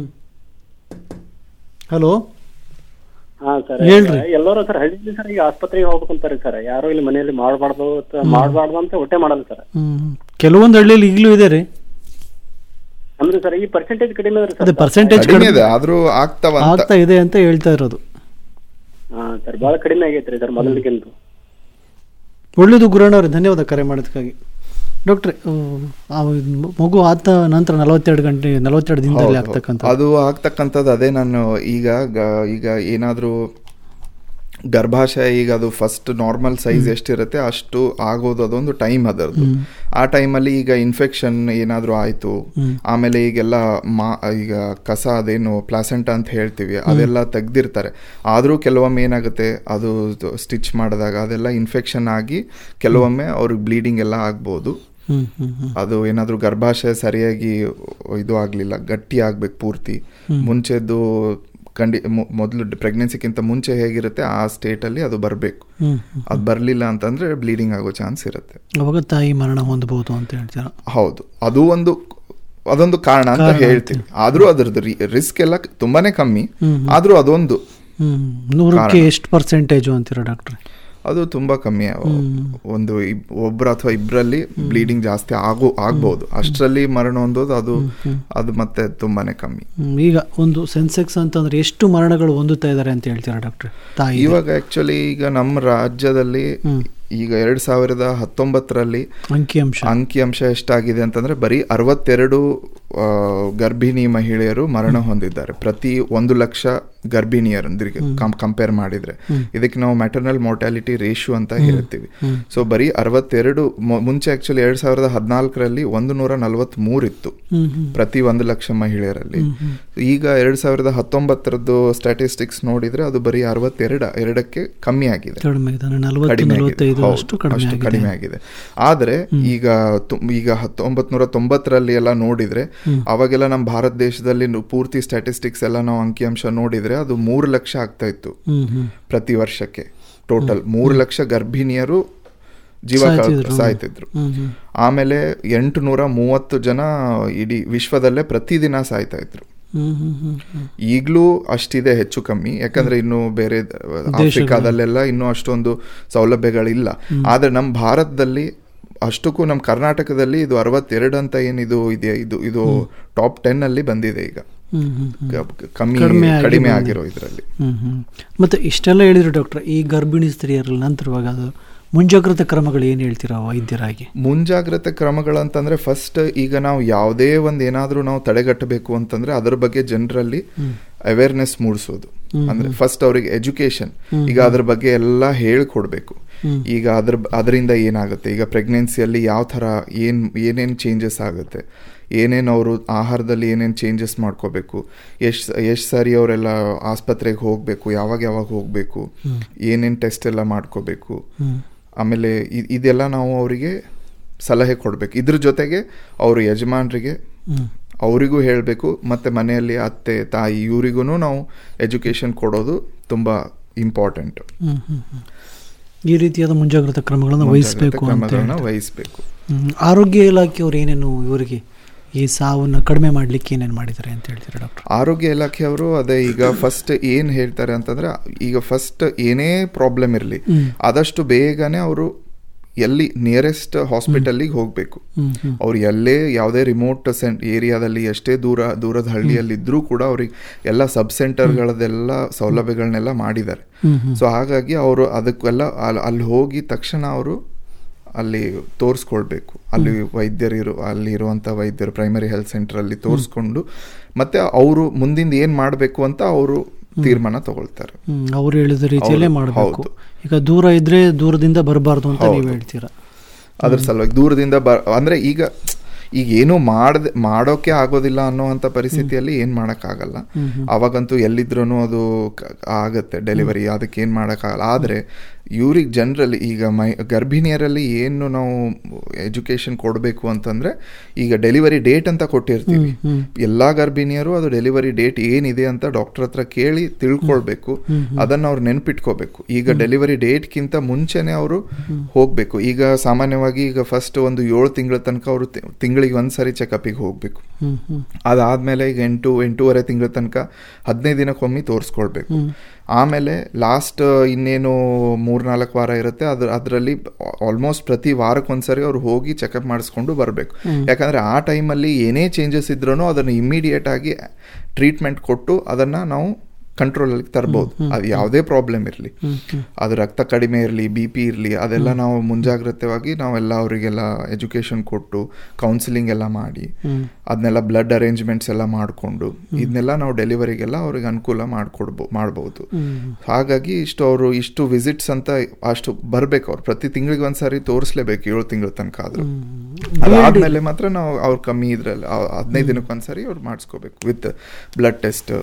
ಹಲೋ ಹಾ ಸರ್ ಹೇಳ್ರಿ. ಎಲ್ಲರೂ ಸರ್ ಹಳ್ಳಿಯಲ್ಲಿ ಸರ್ ಈಗ ಆಸ್ಪತ್ರೆಗೆ ಹೋಗ್ಬೇಕಂತಾರೆ ಸರ್ ಯಾರು ಇಲ್ಲಿ ಮನೆಯಲ್ಲಿ ಮಾಡಬಾರ್ದು ಮಾಡಬಾರ್ದು ಅಂತ ಒಟ್ಟೆ ಮಾಡಲ್ಲ ಸರ್ ಹ್ಞೂ ಕೆಲವೊಂದು ಹಳ್ಳಿಯಲ್ಲಿ ಈಗಲೂ ಇದೆ ರೀ ಅಂದ್ರೆ ಸರ್ ಈ ಪರ್ಸೆಂಟೇಜ್ ಕಡಿಮೆ ಅದ್ರಿ ಅದೇ ಸರ್ ಪರ್ಸೆಂಟೇಜ್ ಕಡಿಮೆ ಇದೆ ಆದ್ರೂ ಆಗ್ತಾವಂತ ಆಗ್ತಾ ಇದೆ ಅಂತ ಹೇಳ್ತಾ ಇರೋದು ಹಾ ಸರ್ ಭಾಳ ಕಡಿಮೆ ಆಗೈತ್ರಿ ಸರ್ ಮೊದಲಿಗಿಂತ ಒಳ್ಳೆಯದು ಗುರಣ್ಣವ್ರೆ ಧನ್ಯವಾದ ಕರೆ ಮಾಡೋದಕ್ಕಾಗಿ ಡಾಕ್ಟ್ರೆ ಆ ಮಗು ಆದ ನಂತರ ನಲವತ್ತೆರಡು ಗಂಟೆ ನಲವತ್ತೆರಡು ದಿನದಲ್ಲಿ ಹೌದು, ಆಗ್ತಕ್ಕಂಥ ಅದು ಆಗ್ತಕ್ಕಂಥದ್ದು ಅದೇ ನಾನು ಈಗ ಗ- ಈಗ ಏನಾದರೂ ಗರ್ಭಾಶಯ ಈಗ ಅದು ಫಸ್ಟ್ ನಾರ್ಮಲ್ ಸೈಜ್ ಎಷ್ಟಿರುತ್ತೆ ಅಷ್ಟು ಆಗೋದು ಅದೊಂದು ಟೈಮ್ ಅದರದ್ದು ಆ ಟೈಮಲ್ಲಿ ಈಗ ಇನ್ಫೆಕ್ಷನ್ ಏನಾದರೂ ಆಯಿತು ಆಮೇಲೆ ಈಗೆಲ್ಲ ಮಾ ಈಗ ಕಸ ಅದೇನು ಪ್ಲಾಸೆಂಟ ಅಂತ ಹೇಳ್ತೀವಿ ಅದೆಲ್ಲ ತೆಗ್ದಿರ್ತಾರೆ ಆದರೂ ಕೆಲವೊಮ್ಮೆ ಏನಾಗುತ್ತೆ ಅದು ಸ್ಟಿಚ್ ಮಾಡಿದಾಗ ಅದೆಲ್ಲ ಇನ್ಫೆಕ್ಷನ್ ಆಗಿ ಕೆಲವೊಮ್ಮೆ ಅವ್ರಿಗೆ ಬ್ಲೀಡಿಂಗ್ ಎಲ್ಲ ಆಗ್ಬೋದು ಹ್ಮ್ ಹ್ಮ್ ಹ್ಮ್ ಅದು ಏನಾದರೂ ಗರ್ಭಾಶಯ ಸರಿಯಾಗಿ ಇದು ಆಗಲಿಲ್ಲ ಗಟ್ಟಿ ಆಗ್ಬೇಕು ಪೂರ್ತಿ ಮುಂಚೆದ್ದು ಕಂಡಿ ಮೊದಲು ಪ್ರೆಗ್ನೆನ್ಸಿಗಿಂತ ಮುಂಚೆ ಹೇಗಿರುತ್ತೆ ಆ ಸ್ಟೇಟಲ್ಲಿ ಅದು ಬರಬೇಕು ಹ್ಮ್ ಅದು ಬರಲಿಲ್ಲ ಅಂತಂದ್ರೆ ಬ್ಲೀಡಿಂಗ್ ಆಗೋ ಚಾನ್ಸ್ ಇರುತ್ತೆ ಅವಾಗ ತಾಯಿ ಮರಣ ಹೊಂದಬಹುದು ಅಂತ ಹೇಳ್ತೀರಾ ಹೌದು ಅದು ಒಂದು ಅದೊಂದು ಕಾರಣ ಅಂತ ಹೇಳ್ತೀವಿ ಆದ್ರೂ ಅದ್ರದ್ದು ರಿಸ್ಕ್ ಎಲ್ಲ ತುಂಬಾನೇ ಕಮ್ಮಿ ಆದ್ರೂ ಅದೊಂದು ಹ್ಮ್ ನೂರಕ್ಕೆ ಎಷ್ಟು ಪರ್ಸೆಂಟೇಜು ಅಂತೀರಾ ಡಾಕ್ಟ್ರೆ ಅದು ತುಂಬಾ ಕಮ್ಮಿ ಒಂದು ಇಬ್- ಒಬ್ರು ಅಥವಾ ಇಬ್ರಲ್ಲಿ ಬ್ಲೀಡಿಂಗ್ ಜಾಸ್ತಿ ಆಗೋ ಆಗ್ಬಹುದು ಅಷ್ಟರಲ್ಲಿ ಮರಣ ಹೊಂದೋದು ಅದು ಅದು ಮತ್ತೆ ತುಂಬಾನೇ ಕಮ್ಮಿ ಹ್ಮ್, ಈಗ ಒಂದು ಸೆನ್ಸೆಕ್ಸ್ ಅಂತಂದ್ರೆ ಎಷ್ಟು ಮರಣಗಳು ಹೊಂದುತ್ತಾ ಇದ್ದಾರೆ ಅಂತ ಹೇಳ್ತೀರಾ ಡಾಕ್ಟ್ರೆ ತಾಯಿ ಇವಾಗ ಆಕ್ಚುಲಿ ಈಗ ನಮ್ಮ ರಾಜ್ಯದಲ್ಲಿ ಈಗ ಎರಡ್ ಸಾವಿರದ ಹತ್ತೊಂಬತ್ತರಲ್ಲಿ ಅಂಕಿಅಂಶ ಅಂಕಿಅಂಶ ಎಷ್ಟಾಗಿದೆ ಅಂತಂದ್ರೆ ಬರೀ ಅರವತ್ತೆರಡು ಆ, ಗರ್ಭಿಣಿ ಮಹಿಳೆಯರು ಮರಣ ಹೊಂದಿದ್ದಾರೆ ಪ್ರತಿ ಒಂದು ಲಕ್ಷ ಗರ್ಭಿಣಿಯರೊಂದಿಗೆ ಕಂಪೇರ್ ಮಾಡಿದ್ರೆ ಇದಕ್ಕೆ ನಾವು ಮೆಟರ್ನಲ್ ಮೋರ್ಟಾಲಿಟಿ ರೇಷಿಯೋ ಅಂತ ಹೇಳ್ತೀವಿ ಸೊ ಬರೀ ಅರವತ್ತೆರಡು ಮೊ- ಮುಂಚೆ ಆಕ್ಚುಲಿ ಎರಡ್ ಸಾವಿರದ ಹದಿನಾಲ್ಕರಲ್ಲಿ ಒಂದು ನೂರ ನಲವತ್ತ್ ಇತ್ತು ಹ್ಮ್ ಹ್ಮ್ ಪ್ರತಿ ಒಂದು ಲಕ್ಷ ಮಹಿಳೆಯರಲ್ಲಿ ಈಗ ಎರಡ್ ಸಾವಿರದ ಹತ್ತೊಂಬತ್ತರದ್ದು ಸ್ಟ್ಯಾಟಿಸ್ಟಿಕ್ಸ್ ನೋಡಿದ್ರೆ ಅದು ಬರೀ ಅರವತ್ತೆರಡ ಎರಡಕ್ಕೆ ಕಮ್ಮಿ ಆಗಿದೆ ಕಡಿಮೆ ಇದೆ ನಲವತ್ತು ಕಡಿಮೆ ಆಗಿದೆ. ನಲವತ್ತೈದು ಹೌದು, ಅಷ್ಟು ಕಡಿಮೆ ಅಷ್ಟು ಆಗಿದೆ ಕಡಿಮೆ ಆಗಿದೆ ಆದ್ರೆ ಈಗ ತು- ಈಗ ಹತ್ತೊಂಬತ್ ನೂರ ತೊಂಬತ್ತರಲ್ಲಿ ಎಲ್ಲ ನೋಡಿದ್ರೆ ಅವಾಗೆಲ್ಲ ನಮ್ಮ ಭಾರತ ದೇಶದಲ್ಲಿ ನು- ಪೂರ್ತಿ ಸ್ಟ್ಯಾಟಿಸ್ಟಿಕ್ಸ್ ಎಲ್ಲ ನಾವು ಅಂಕಿಅಂಶ ನೋಡಿದ್ರೆ ಅದು ಮೂರು ಲಕ್ಷ ಆಗ್ತಾ ಇತ್ತು ಹ್ಮ್ ಹ್ಮ್ ಪ್ರತಿ ವರ್ಷಕ್ಕೆ ಟೋಟಲ್ ಮೂರು ಲಕ್ಷ ಗರ್ಭಿಣಿಯರು ಜೀವ ಸಾಯ್ತಿದ್ರು. ಕಳ್- ಸಾಯ್ತಿದ್ರು ಹ್ಮ್ ಹ್ಮ್ ಆಮೇಲೆ ಎಂಟು ನೂರ ಮೂವತ್ತು ಜನ ಇಡೀ ವಿಶ್ವದಲ್ಲೇ ಪ್ರತಿದಿನ ಸಾಯ್ತಾ ಇದ್ರು ಹ್ಮ್ ಹ್ಮ್ ಹ್ಮ್ ಹ್ಮ್ ಈಗಲೂ ಅಷ್ಟಿದೆ ಹೆಚ್ಚು ಕಮ್ಮಿ ಯಾಕಂದ್ರೆ ಇನ್ನು ಬೇರೆ ಆಫ್ರಿಕಾದಲ್ಲೆಲ್ಲ ಇನ್ನೂ ಅಷ್ಟೊಂದು ಸೌಲಭ್ಯಗಳಿಲ್ಲ ಆದ್ರೆ ನಮ್ಮ ಭಾರತದಲ್ಲಿ ಅಷ್ಟಕ್ಕೂ ನಮ್ಮ ಕರ್ನಾಟಕದಲ್ಲಿ ಇದು ಅರವತ್ತೆರಡು ಅಂತ ಏನಿದು ಇದೆ ಇದು ಇದು ಟಾಪ್ ಟೆನ್ ಅಲ್ಲಿ ಬಂದಿದೆ ಈಗ ಹ್ಮ್ ಹ್ಮ್ ಹ್ಮ್ ಕ- ಕಮ್ಮಿ ಕಡಿಮೆ ಆಗಿ ಕಡಿಮೆ ಬಂದಿದೆ. ಆಗಿರೋ ಇದರಲ್ಲಿ ಹ್ಮ್ ಹ್ಮ್ ಮತ್ತೆ ಇಷ್ಟೆಲ್ಲ ಹೇಳಿದ್ರು ಡಾಕ್ಟ್ರೆ ಈ ಗರ್ಭಿಣಿ ಸ್ತ್ರೀಯರಲ್ಲಿ ನಂತರವಾಗ ಅದು ಮುಂಜಾಗ್ರತಾ ಕ್ರಮಗಳು ಏನು ಹೇಳ್ತೀರಾ ವೈದ್ಯರಾಗಿ ಮುಂಜಾಗ್ರತೆ ಕ್ರಮಗಳಂತಂದ್ರೆ ಫಸ್ಟ್ ಈಗ ನಾವು ಯಾವುದೇ ಒಂದು ಏನಾದ್ರೂ ನಾವು ತಡೆಗಟ್ಟಬೇಕು ಅಂತಂದ್ರೆ ಅದ್ರ ಬಗ್ಗೆ ಜನರಲ್ಲಿ ಅವೇರ್ನೆಸ್ ಮೂಡಿಸೋದು ಅಂದ್ರೆ ಫಸ್ಟ್ ಅವ್ರಿಗೆ ಎಜುಕೇಶನ್ ಈಗ ಅದ್ರ ಬಗ್ಗೆ ಎಲ್ಲ ಹೇಳ್ಕೊಡ್ಬೇಕು ಈಗ ಅದ್ರ ಅದರಿಂದ ಏನಾಗುತ್ತೆ ಈಗ ಪ್ರೆಗ್ನೆನ್ಸಿಯಲ್ಲಿ ಯಾವ ಥರ ಏನ್ ಏನೇನು ಚೇಂಜಸ್ ಆಗುತ್ತೆ ಏನೇನು ಅವರು ಆಹಾರದಲ್ಲಿ ಏನೇನು ಚೇಂಜಸ್ ಮಾಡ್ಕೋಬೇಕು ಎಷ್ಟು ಎಷ್ಟು ಸಾರಿ ಅವರೆಲ್ಲ ಆಸ್ಪತ್ರೆಗೆ ಹೋಗಬೇಕು ಯಾವಾಗ ಯಾವಾಗ ಹೋಗಬೇಕು ಏನೇನು ಟೆಸ್ಟ್ ಎಲ್ಲ ಮಾಡ್ಕೋಬೇಕು ಆಮೇಲೆ ಇ- ಇದೆಲ್ಲ ನಾವು ಅವರಿಗೆ ಸಲಹೆ ಕೊಡಬೇಕು ಇದ್ರ ಜೊತೆಗೆ ಅವರು ಯಜಮಾನರಿಗೆ ಅವರಿಗೂ ಹೇಳಬೇಕು ಮತ್ತು ಮನೆಯಲ್ಲಿ ಅತ್ತೆ ತಾಯಿ ಇವರಿಗೂ ನಾವು ಎಜುಕೇಷನ್ ಕೊಡೋದು ತುಂಬ ಇಂಪಾರ್ಟೆಂಟ್ ಹ್ಮ್, ಹ್ಮ್, ಹ್ಮ್. ಈ ರೀತಿಯಾದ ಮುಂಜಾಗ್ರತಾ ಕ್ರಮಗಳನ್ನು ವಹಿಸಬೇಕು ಅಂತ ಕ್ರಮಗಳನ್ನ ಹೇಳ್ತಾರೆ. ವಹಿಸಬೇಕು ಹ್ಮ್. ಆರೋಗ್ಯ ಇಲಾಖೆಯವರು ಏನೇನು ಇವರಿಗೆ ಈ ಸಾವನ್ನು ಕಡಿಮೆ ಮಾಡಲಿಕ್ಕೆ ಏನೇನು ಮಾಡಿದ್ದಾರೆ ಅಂತ ಹೇಳ್ತೀರಾ ಡಾಕ್ಟರ್ ಆರೋಗ್ಯ ಇಲಾಖೆಯವರು ಅದೇ ಈಗ ಫಸ್ಟ್ ಏನು ಹೇಳ್ತಾರೆ ಅಂತಂದ್ರೆ ಈಗ ಫಸ್ಟ್ ಏನೇ ಪ್ರಾಬ್ಲಮ್ ಇರಲಿ ಹ್ಮ್. ಆದಷ್ಟು ಬೇಗನೆ ಅವರು ಎಲ್ಲಿ ನಿಯರೆಸ್ಟ್ ಹಾಸ್ಪಿಟಲ್ಲಿಗೆ ಹೋಗಬೇಕು ಹ್ಮ್, ಹ್ಮ್. ಅವ್ರು ಎಲ್ಲೇ ಯಾವುದೇ ರಿಮೋಟ್ ಸೆಂಟ್ ಏರಿಯಾದಲ್ಲಿ ಎಷ್ಟೇ ದೂರ ದೂರದ ಹಳ್ಳಿಯಲ್ಲಿ ಇದ್ರೂ ಕೂಡ ಅವ್ರಿಗೆ ಎಲ್ಲ ಸಬ್ ಸೆಂಟರ್ಗಳದೆಲ್ಲ ಸೌಲಭ್ಯಗಳನ್ನೆಲ್ಲ ಮಾಡಿದ್ದಾರೆ ಹ್ಮ್, ಹ್ಮ್. ಸೊ ಹಾಗಾಗಿ ಅವರು ಅದಕ್ಕೆಲ್ಲ ಅಲ್ಲಿ ಅಲ್ಲಿ ಹೋಗಿ ತಕ್ಷಣ ಅವರು ಅಲ್ಲಿ ತೋರಿಸ್ಕೊಳ್ಬೇಕು ಅಲ್ಲಿ ವೈದ್ಯರು ಇರೋ ಅಲ್ಲಿ ಇರುವಂಥ ವೈದ್ಯರು ಪ್ರೈಮರಿ ಹೆಲ್ತ್ ಸೆಂಟರಲ್ಲಿ ತೋರಿಸ್ಕೊಂಡು ಮತ್ತೆ ಅವರು ಮುಂದಿಂದ ಏನು ಮಾಡಬೇಕು ಅಂತ ಅವರು ತೀರ್ಮಾನ ತಗೊಳ್ತಾರೆ ಹ್ಮ್, ಅವ್ರು ಹೇಳಿದ ರೀತಿಯಲ್ಲೇ ಹೌದು, ಮಾಡಬೇಕು ಹೌದು. ಈಗ ದೂರ ಇದ್ರೆ ದೂರದಿಂದ ಬರಬಾರ್ದು ಅಂತ ನೀವು ಹೌದು. ಹೇಳ್ತೀರಾ ಅದ್ರ ಸಲುವಾಗಿ ದೂರದಿಂದ ಬ ಅಂದ್ರೆ ಈಗ ಈಗ ಏನು ಮಾಡದೆ ಮಾಡೋಕೆ ಆಗೋದಿಲ್ಲ ಅನ್ನೋವಂಥ ಪರಿಸ್ಥಿತಿಯಲ್ಲಿ ಏನು ಮಾಡೋಕ್ಕಾಗಲ್ಲ ಅವಾಗಂತೂ ಎಲ್ಲಿದ್ರೂ ಅದು ಕ- ಆಗತ್ತೆ ಡೆಲಿವರಿ ಅದಕ್ಕೆ ಏನು ಮಾಡೋಕ್ಕಾಗಲ್ಲ ಆದರೆ ಇವ್ರಿಗೆ ಜನರಲಿ ಈಗ ಮೈ ಗರ್ಭಿಣಿಯರಲ್ಲಿ ಏನು ನಾವು ಎಜುಕೇಶನ್ ಕೊಡಬೇಕು ಅಂತಂದ್ರೆ ಈಗ ಡೆಲಿವರಿ ಡೇಟ್ ಅಂತ ಕೊಟ್ಟಿರ್ತೀವಿ ಎಲ್ಲಾ ಗರ್ಭಿಣಿಯರು ಅದು ಡೆಲಿವರಿ ಡೇಟ್ ಏನಿದೆ ಅಂತ ಡಾಕ್ಟರ್ ಹತ್ರ ಕೇಳಿ ತಿಳ್ಕೊಳ್ಬೇಕು ಅದನ್ನ ಅವ್ರು ನೆನ್ಪಿಟ್ಕೋಬೇಕು ಈಗ ಡೆಲಿವರಿ ಡೇಟ್ಗಿಂತ ಮುಂಚೆನೆ ಅವರು ಹೋಗ್ಬೇಕು ಈಗ ಸಾಮಾನ್ಯವಾಗಿ ಈಗ ಫಸ್ಟ್ ಒಂದು ಏಳು ತಿಂಗಳ ತನಕ ಅವರು ತಿಂಗಳಿಗೆ ಒಂದ್ಸರಿ ಚೆಕಪ್ಪಿಗೆ ಹೋಗ್ಬೇಕು ಹ್ಮ್ ಹ್ಮ್ ಅದಾದ್ಮೇಲೆ ಈಗ ಎಂಟು ಎಂಟೂವರೆ ತಿಂಗಳ ತನಕ ಹದಿನೈದು ದಿನಕ್ಕೊಮ್ಮೆ ತೋರಿಸ್ಕೊಳ್ಬೇಕು ಆಮೇಲೆ ಲಾಸ್ಟ್ ಇನ್ನೇನು ಮೂರ್ನಾಲ್ಕು ವಾರ ಇರುತ್ತೆ ಅದ್ರ ಅದರಲ್ಲಿ ಆಲ್ಮೋಸ್ಟ್ ಪ್ರತಿ ವಾರಕ್ಕೊಂದ್ಸರಿ ಅವ್ರು ಹೋಗಿ ಚೆಕಪ್ ಮಾಡಿಸ್ಕೊಂಡು ಬರಬೇಕು ಯಾಕಂದ್ರೆ ಆ ಟೈಮಲ್ಲಿ ಏನೇ ಚೇಂಜಸ್ ಇದ್ರೂ ಅದನ್ನು ಇಮ್ಮಿಡಿಯೇಟ್ ಆಗಿ ಟ್ರೀಟ್ಮೆಂಟ್ ಕೊಟ್ಟು ಅದನ್ನ ನಾವು ಕಂಟ್ರೋಲಲ್ಲಿ ತರ್ಬೋದು ಅದು ಯಾವುದೇ ಪ್ರಾಬ್ಲಮ್ ಇರಲಿ ಅದು ರಕ್ತ ಕಡಿಮೆ ಇರಲಿ ಬಿ ಪಿ ಇರಲಿ ಅದೆಲ್ಲ ನಾವು ಮುಂಜಾಗ್ರತೆವಾಗಿ ನಾವೆಲ್ಲ ಅವರಿಗೆಲ್ಲ ಎಜುಕೇಶನ್ ಕೊಟ್ಟು ಕೌನ್ಸಿಲಿಂಗ್ ಎಲ್ಲ ಮಾಡಿ ಅದನ್ನೆಲ್ಲ ಬ್ಲಡ್ ಅರೇಂಜ್ಮೆಂಟ್ಸ್ ಎಲ್ಲ ಮಾಡಿಕೊಂಡು ಇದನ್ನೆಲ್ಲ ನಾವು ಡೆಲಿವರಿಗೆಲ್ಲ ಅವ್ರಿಗೆ ಅನುಕೂಲ ಮಾಡ್ಕೊಡ್ಬೋ ಮಾಡ್ಬೋದು ಹಾಗಾಗಿ ಇಷ್ಟು ಅವರು ಇಷ್ಟು ವಿಸಿಟ್ಸ್ ಅಂತ ಅಷ್ಟು ಬರ್ಬೇಕು ಅವ್ರು ಪ್ರತಿ ತಿಂಗಳಿಗೆ ಒಂದ್ಸಾರಿ ತೋರಿಸ್ಲೇಬೇಕು ಏಳು ತಿಂಗಳ ತನಕ ಆದ್ರೂ ಅದಾದ್ಮೇಲೆ ಮಾತ್ರ ನಾವು ಅವ್ರು ಕಮ್ಮಿ ಇದ್ರಲ್ಲಿ ಹದಿನೈದು ದಿನಕ್ಕೆ ಒಂದ್ಸರಿ ಅವ್ರು ಮಾಡಿಸ್ಕೋಬೇಕು ವಿತ್ ಬ್ಲಡ್ ಟೆಸ್ಟ್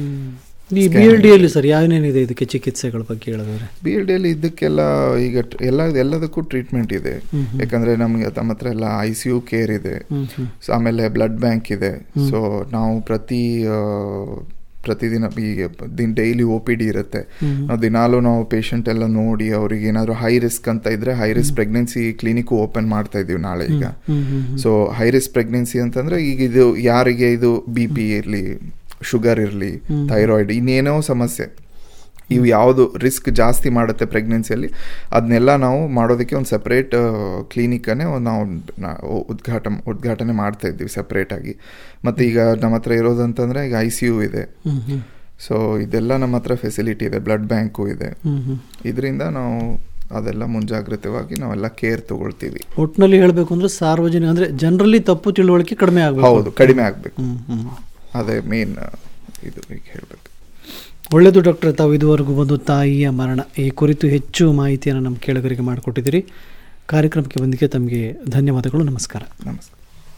ಈ ಬಿ ಎಲ್ ಡಿಯಲ್ಲಿ ಸರ್ ಯಾವೇನೇನಿದೆ ಇದಕ್ಕೆ ಚಿಕಿತ್ಸೆಗಳ ಬಗ್ಗೆ ಹೇಳಿದ್ರೆ ಬಿ ಎಲ್ ಡಿಯಲ್ಲಿ ಇದಕ್ಕೆಲ್ಲ ಈಗ ಟ್- ಎಲ್ಲ ಎಲ್ಲದಕ್ಕೂ ಟ್ರೀಟ್ಮೆಂಟ್ ಇದೆ ಯಾಕಂದ್ರೆ ನಮ್ಗೆ ತಮ್ಮ ಹತ್ರ ಎಲ್ಲ ಐ ಸಿ ಯು ಕೇರ್ ಇದೆ ಸೊ ಆಮೇಲೆ ಬ್ಲಡ್ ಬ್ಯಾಂಕ್ ಇದೆ ಸೊ ನಾವು ಪ್ರತಿ ಆ, ಪ್ರತಿದಿನ ಈಗ ದಿನ ಡೈಲಿ ಒ ಪಿ ಡಿ ಇರುತ್ತೆ ನಾವು ದಿನಾಲೂ ನಾವು ಪೇಷಂಟ್ ಎಲ್ಲ ನೋಡಿ ಅವ್ರಿಗೆ ಏನಾದ್ರು ಹೈ ರಿಸ್ಕ್ ಅಂತ ಇದ್ರೆ high risk pregnancy clinic open ಮಾಡ್ತಾ ಇದೀವಿ ನಾಳೆ ಈಗ ಸೊ ಹೈ ರಿಸ್ಕ್ ಪ್ರೆಗ್ನೆನ್ಸಿ ಅಂತಂದ್ರೆ ಈಗ ಇದು ಯಾರಿಗೆ ಇದು ಬಿ ಪಿ ಇರಲಿ ಶುಗರ್ ಇರಲಿ ಥೈರಾಯ್ಡ್ ಇನ್ನೇನೋ ಸಮಸ್ಯೆ ಇವು ಯಾವುದು ರಿಸ್ಕ್ ಜಾಸ್ತಿ ಮಾಡುತ್ತೆ ಪ್ರೆಗ್ನೆನ್ಸಿಯಲ್ಲಿ ಅದನ್ನೆಲ್ಲ ನಾವು ಮಾಡೋದಕ್ಕೆ ಒಂದು ಸಪ್ರೇಟ್ ಕ್ಲಿನಿಕನ್ನೇ ಒಂದು ನಾವು ನಾ- ಉದ್ಘಾಟನೆ ಉದ್ಘಾಟನೆ ಮಾಡ್ತಾ ಇದ್ದೀವಿ ಸಪ್ರೇಟ್ ಆಗಿ ಮತ್ತು ಈಗ ನಮ್ಮ ಹತ್ರ ಇರೋದಂತಂದ್ರೆ ಈಗ ಐ ಸಿ ಯು ಇದೆ ಸೊ ಇದೆಲ್ಲ ನಮ್ಮ ಹತ್ರ ಫೆಸಿಲಿಟಿ ಇದೆ ಬ್ಲಡ್ ಬ್ಯಾಂಕು ಇದೆ ಇದರಿಂದ ನಾವು ಅದೆಲ್ಲ ಮುಂಜಾಗ್ರತೆವಾಗಿ ನಾವೆಲ್ಲ ಕೇರ್ ತಗೊಳ್ತೀವಿ ಒಟ್ಟಿನಲ್ಲಿ ಹೇಳಬೇಕು ಅಂದ್ರೆ ಸಾರ್ವಜನಿಕ ಅಂದ್ರೆ ಜನರಲ್ಲಿ ತಪ್ಪು ತಿಳುವಳಿಕೆ ಕಡಿಮೆ ಆಗಬೇಕು ಹೌದು ಕಡಿಮೆ ಆಗಬೇಕು ಹ್ಮ್ ಹ್ಮ್ ಅದೇ ಮೇನ್ ಇದು ಈಗ ಹೇಳಬೇಕು ಒಳ್ಳೆಯದು ಡಾಕ್ಟರ್ ತಾವು ಇದುವರೆಗೂ ಬಂದು ತಾಯಿಯ ಮರಣ ಈ ಕುರಿತು ಹೆಚ್ಚು ಮಾಹಿತಿಯನ್ನು ನಮ್ಮ ಕೇಳುಗರಿಗೆ ಮಾಡಿಕೊಟ್ಟಿದ್ದೀರಿ ಕಾರ್ಯಕ್ರಮಕ್ಕೆ ಬಂದಿಗೆ ತಮಗೆ ಧನ್ಯವಾದಗಳು ನಮಸ್ಕಾರ ನಮಸ್ಕಾರ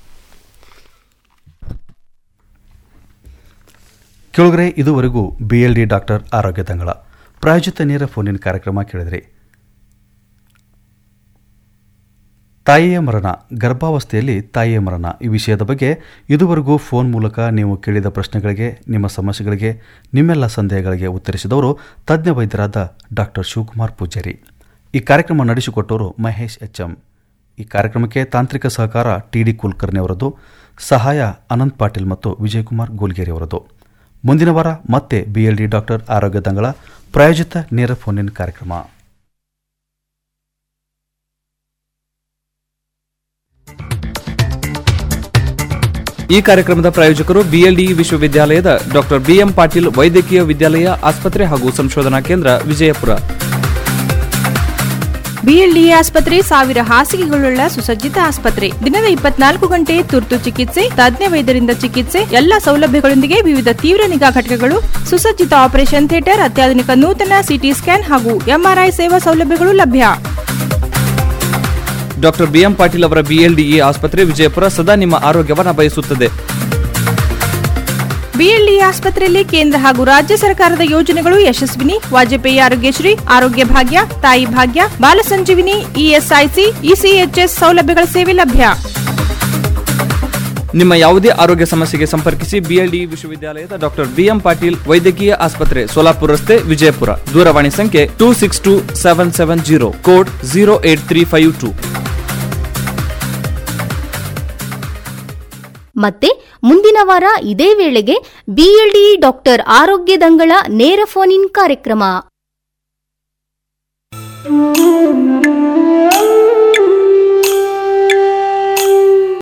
ಕೇಳುಗರೆ ಇದುವರೆಗೂ ಬಿ ಎಲ್ ಡಿ ಡಾಕ್ಟರ್ ಆರೋಗ್ಯ ತಂಗಳ ಪ್ರಾಯೋಜಿತ ನೇರ ಫೋನಿನ ಕಾರ್ಯಕ್ರಮ ಕೇಳಿದ್ರಿ ತಾಯಿಯ ಮರಣ ಗರ್ಭಾವಸ್ಥೆಯಲ್ಲಿ ತಾಯಿಯ ಮರಣ ಈ ವಿಷಯದ ಬಗ್ಗೆ ಇದುವರೆಗೂ ಫೋನ್ ಮೂಲಕ ನೀವು ಕೇಳಿದ ಪ್ರಶ್ನೆಗಳಿಗೆ ನಿಮ್ಮ ಸಮಸ್ಯೆಗಳಿಗೆ ನಿಮ್ಮೆಲ್ಲ ಸಂದೇಹಗಳಿಗೆ ಉತ್ತರಿಸಿದವರು ತಜ್ಞ ವೈದ್ಯರಾದ ಡಾಕ್ಟರ್ ಶಿವಕುಮಾರ್ ಪೂಜಾರಿ ಈ ಕಾರ್ಯಕ್ರಮ ನಡೆಸಿಕೊಟ್ಟವರು ಮಹೇಶ್ ಎಚ್ ಎಂ ಈ ಕಾರ್ಯಕ್ರಮಕ್ಕೆ ತಾಂತ್ರಿಕ ಸಹಕಾರ ಟಿ ಡಿ ಕುಲಕರ್ಣಿ ಅವರದ್ದು ಸಹಾಯ ಅನಂತ್ ಪಾಟೀಲ್ ಮತ್ತು ವಿಜಯಕುಮಾರ್ ಗೋಲ್ಗೇರಿ ಅವರದ್ದು ಮುಂದಿನ ವಾರ ಮತ್ತೆ ಬಿಎಲ್ಡಿ ಡಾಕ್ಟರ್ ಆರೋಗ್ಯ ದಂಗಳ ಪ್ರಾಯೋಜಿತ ನೇರ ಫೋನ್ ಕಾರ್ಯಕ್ರಮ ಈ ಕಾರ್ಯಕ್ರಮದ ಪ್ರಾಯೋಜಕರು ಬಿಎಲ್ಡಿ ವಿಶ್ವವಿದ್ಯಾಲಯದ ಡಾಕ್ಟರ್ ಬಿಎಂ ಪಾಟೀಲ್ ವೈದ್ಯಕೀಯ ವಿದ್ಯಾಲಯ ಆಸ್ಪತ್ರೆ ಹಾಗೂ ಸಂಶೋಧನಾ ಕೇಂದ್ರ ವಿಜಯಪುರ ಬಿಎಲ್ಡಿಎ ಆಸ್ಪತ್ರೆ ಸಾವಿರ ಹಾಸಿಗೆಗಳುಳ್ಳ ಸುಸಜ್ಜಿತ ಆಸ್ಪತ್ರೆ ದಿನದ ಇಪ್ಪತ್ನಾಲ್ಕು ಗಂಟೆ ತುರ್ತು ಚಿಕಿತ್ಸೆ ತಜ್ಞ ವೈದ್ಯರಿಂದ ಚಿಕಿತ್ಸೆ ಎಲ್ಲಾ ಸೌಲಭ್ಯಗಳೊಂದಿಗೆ ವಿವಿಧ ತೀವ್ರ ನಿಗಾ ಘಟಕಗಳು ಸುಸಜ್ಜಿತ ಆಪರೇಷನ್ ಥಿಯೇಟರ್ ಅತ್ಯಾಧುನಿಕ ನೂತನ ಸಿಟಿ ಸ್ಕ್ಯಾನ್ ಹಾಗೂ ಎಂಆರ್ಐ ಸೇವಾ ಸೌಲಭ್ಯಗಳು ಲಭ್ಯ ಡಾಕ್ಟರ್ ಬಿಎಂ ಪಾಟೀಲ್ ಅವರ ಬಿಎಲ್ಡಿಇ ಆಸ್ಪತ್ರೆ ವಿಜಯಪುರ ಸದಾ ನಿಮ್ಮ ಆರೋಗ್ಯವನ್ನ ಬಯಸುತ್ತದೆ ಬಿಎಲ್ಡಿ ಆಸ್ಪತ್ರೆಯಲ್ಲಿ ಕೇಂದ್ರ ಹಾಗೂ ರಾಜ್ಯ ಸರ್ಕಾರದ ಯೋಜನೆಗಳು ಯಶಸ್ವಿನಿ ವಾಜಪೇಯಿ ಆರೋಗ್ಯಶ್ರೀ ಆರೋಗ್ಯ ಭಾಗ್ಯ ತಾಯಿ ಭಾಗ್ಯ ಬಾಲಸಂಜೀವಿನಿ ಇಎಸ್ಐಸಿ ಇಸಿಎಚ್ಎಸ್ ಸೌಲಭ್ಯಗಳ ಸೇವೆ ಲಭ್ಯ ನಿಮ್ಮ ಯಾವುದೇ ಆರೋಗ್ಯ ಸಮಸ್ಯೆಗೆ ಸಂಪರ್ಕಿಸಿ ಬಿಎಲ್ಡಿ ವಿಶ್ವವಿದ್ಯಾಲಯದ ಡಾಕ್ಟರ್ ಬಿಎಂ ಪಾಟೀಲ್ ವೈದ್ಯಕೀಯ ಆಸ್ಪತ್ರೆ ಸೋಲಾಪುರ ರಸ್ತೆ ವಿಜಯಪುರ ದೂರವಾಣಿ ಸಂಖ್ಯೆ two six two seven seven zero code zero eight three five two ಮತ್ತೆ ಮುಂದಿನ ವಾರ ಇದೇ ವೇಳೆಗೆ ಬಿಎಲ್ಡಿ ಡಾಕ್ಟರ್ ಆರೋಗ್ಯದಂಗಳ ನೇರ ಫೋನ್ ಇನ್ ಕಾರ್ಯಕ್ರಮ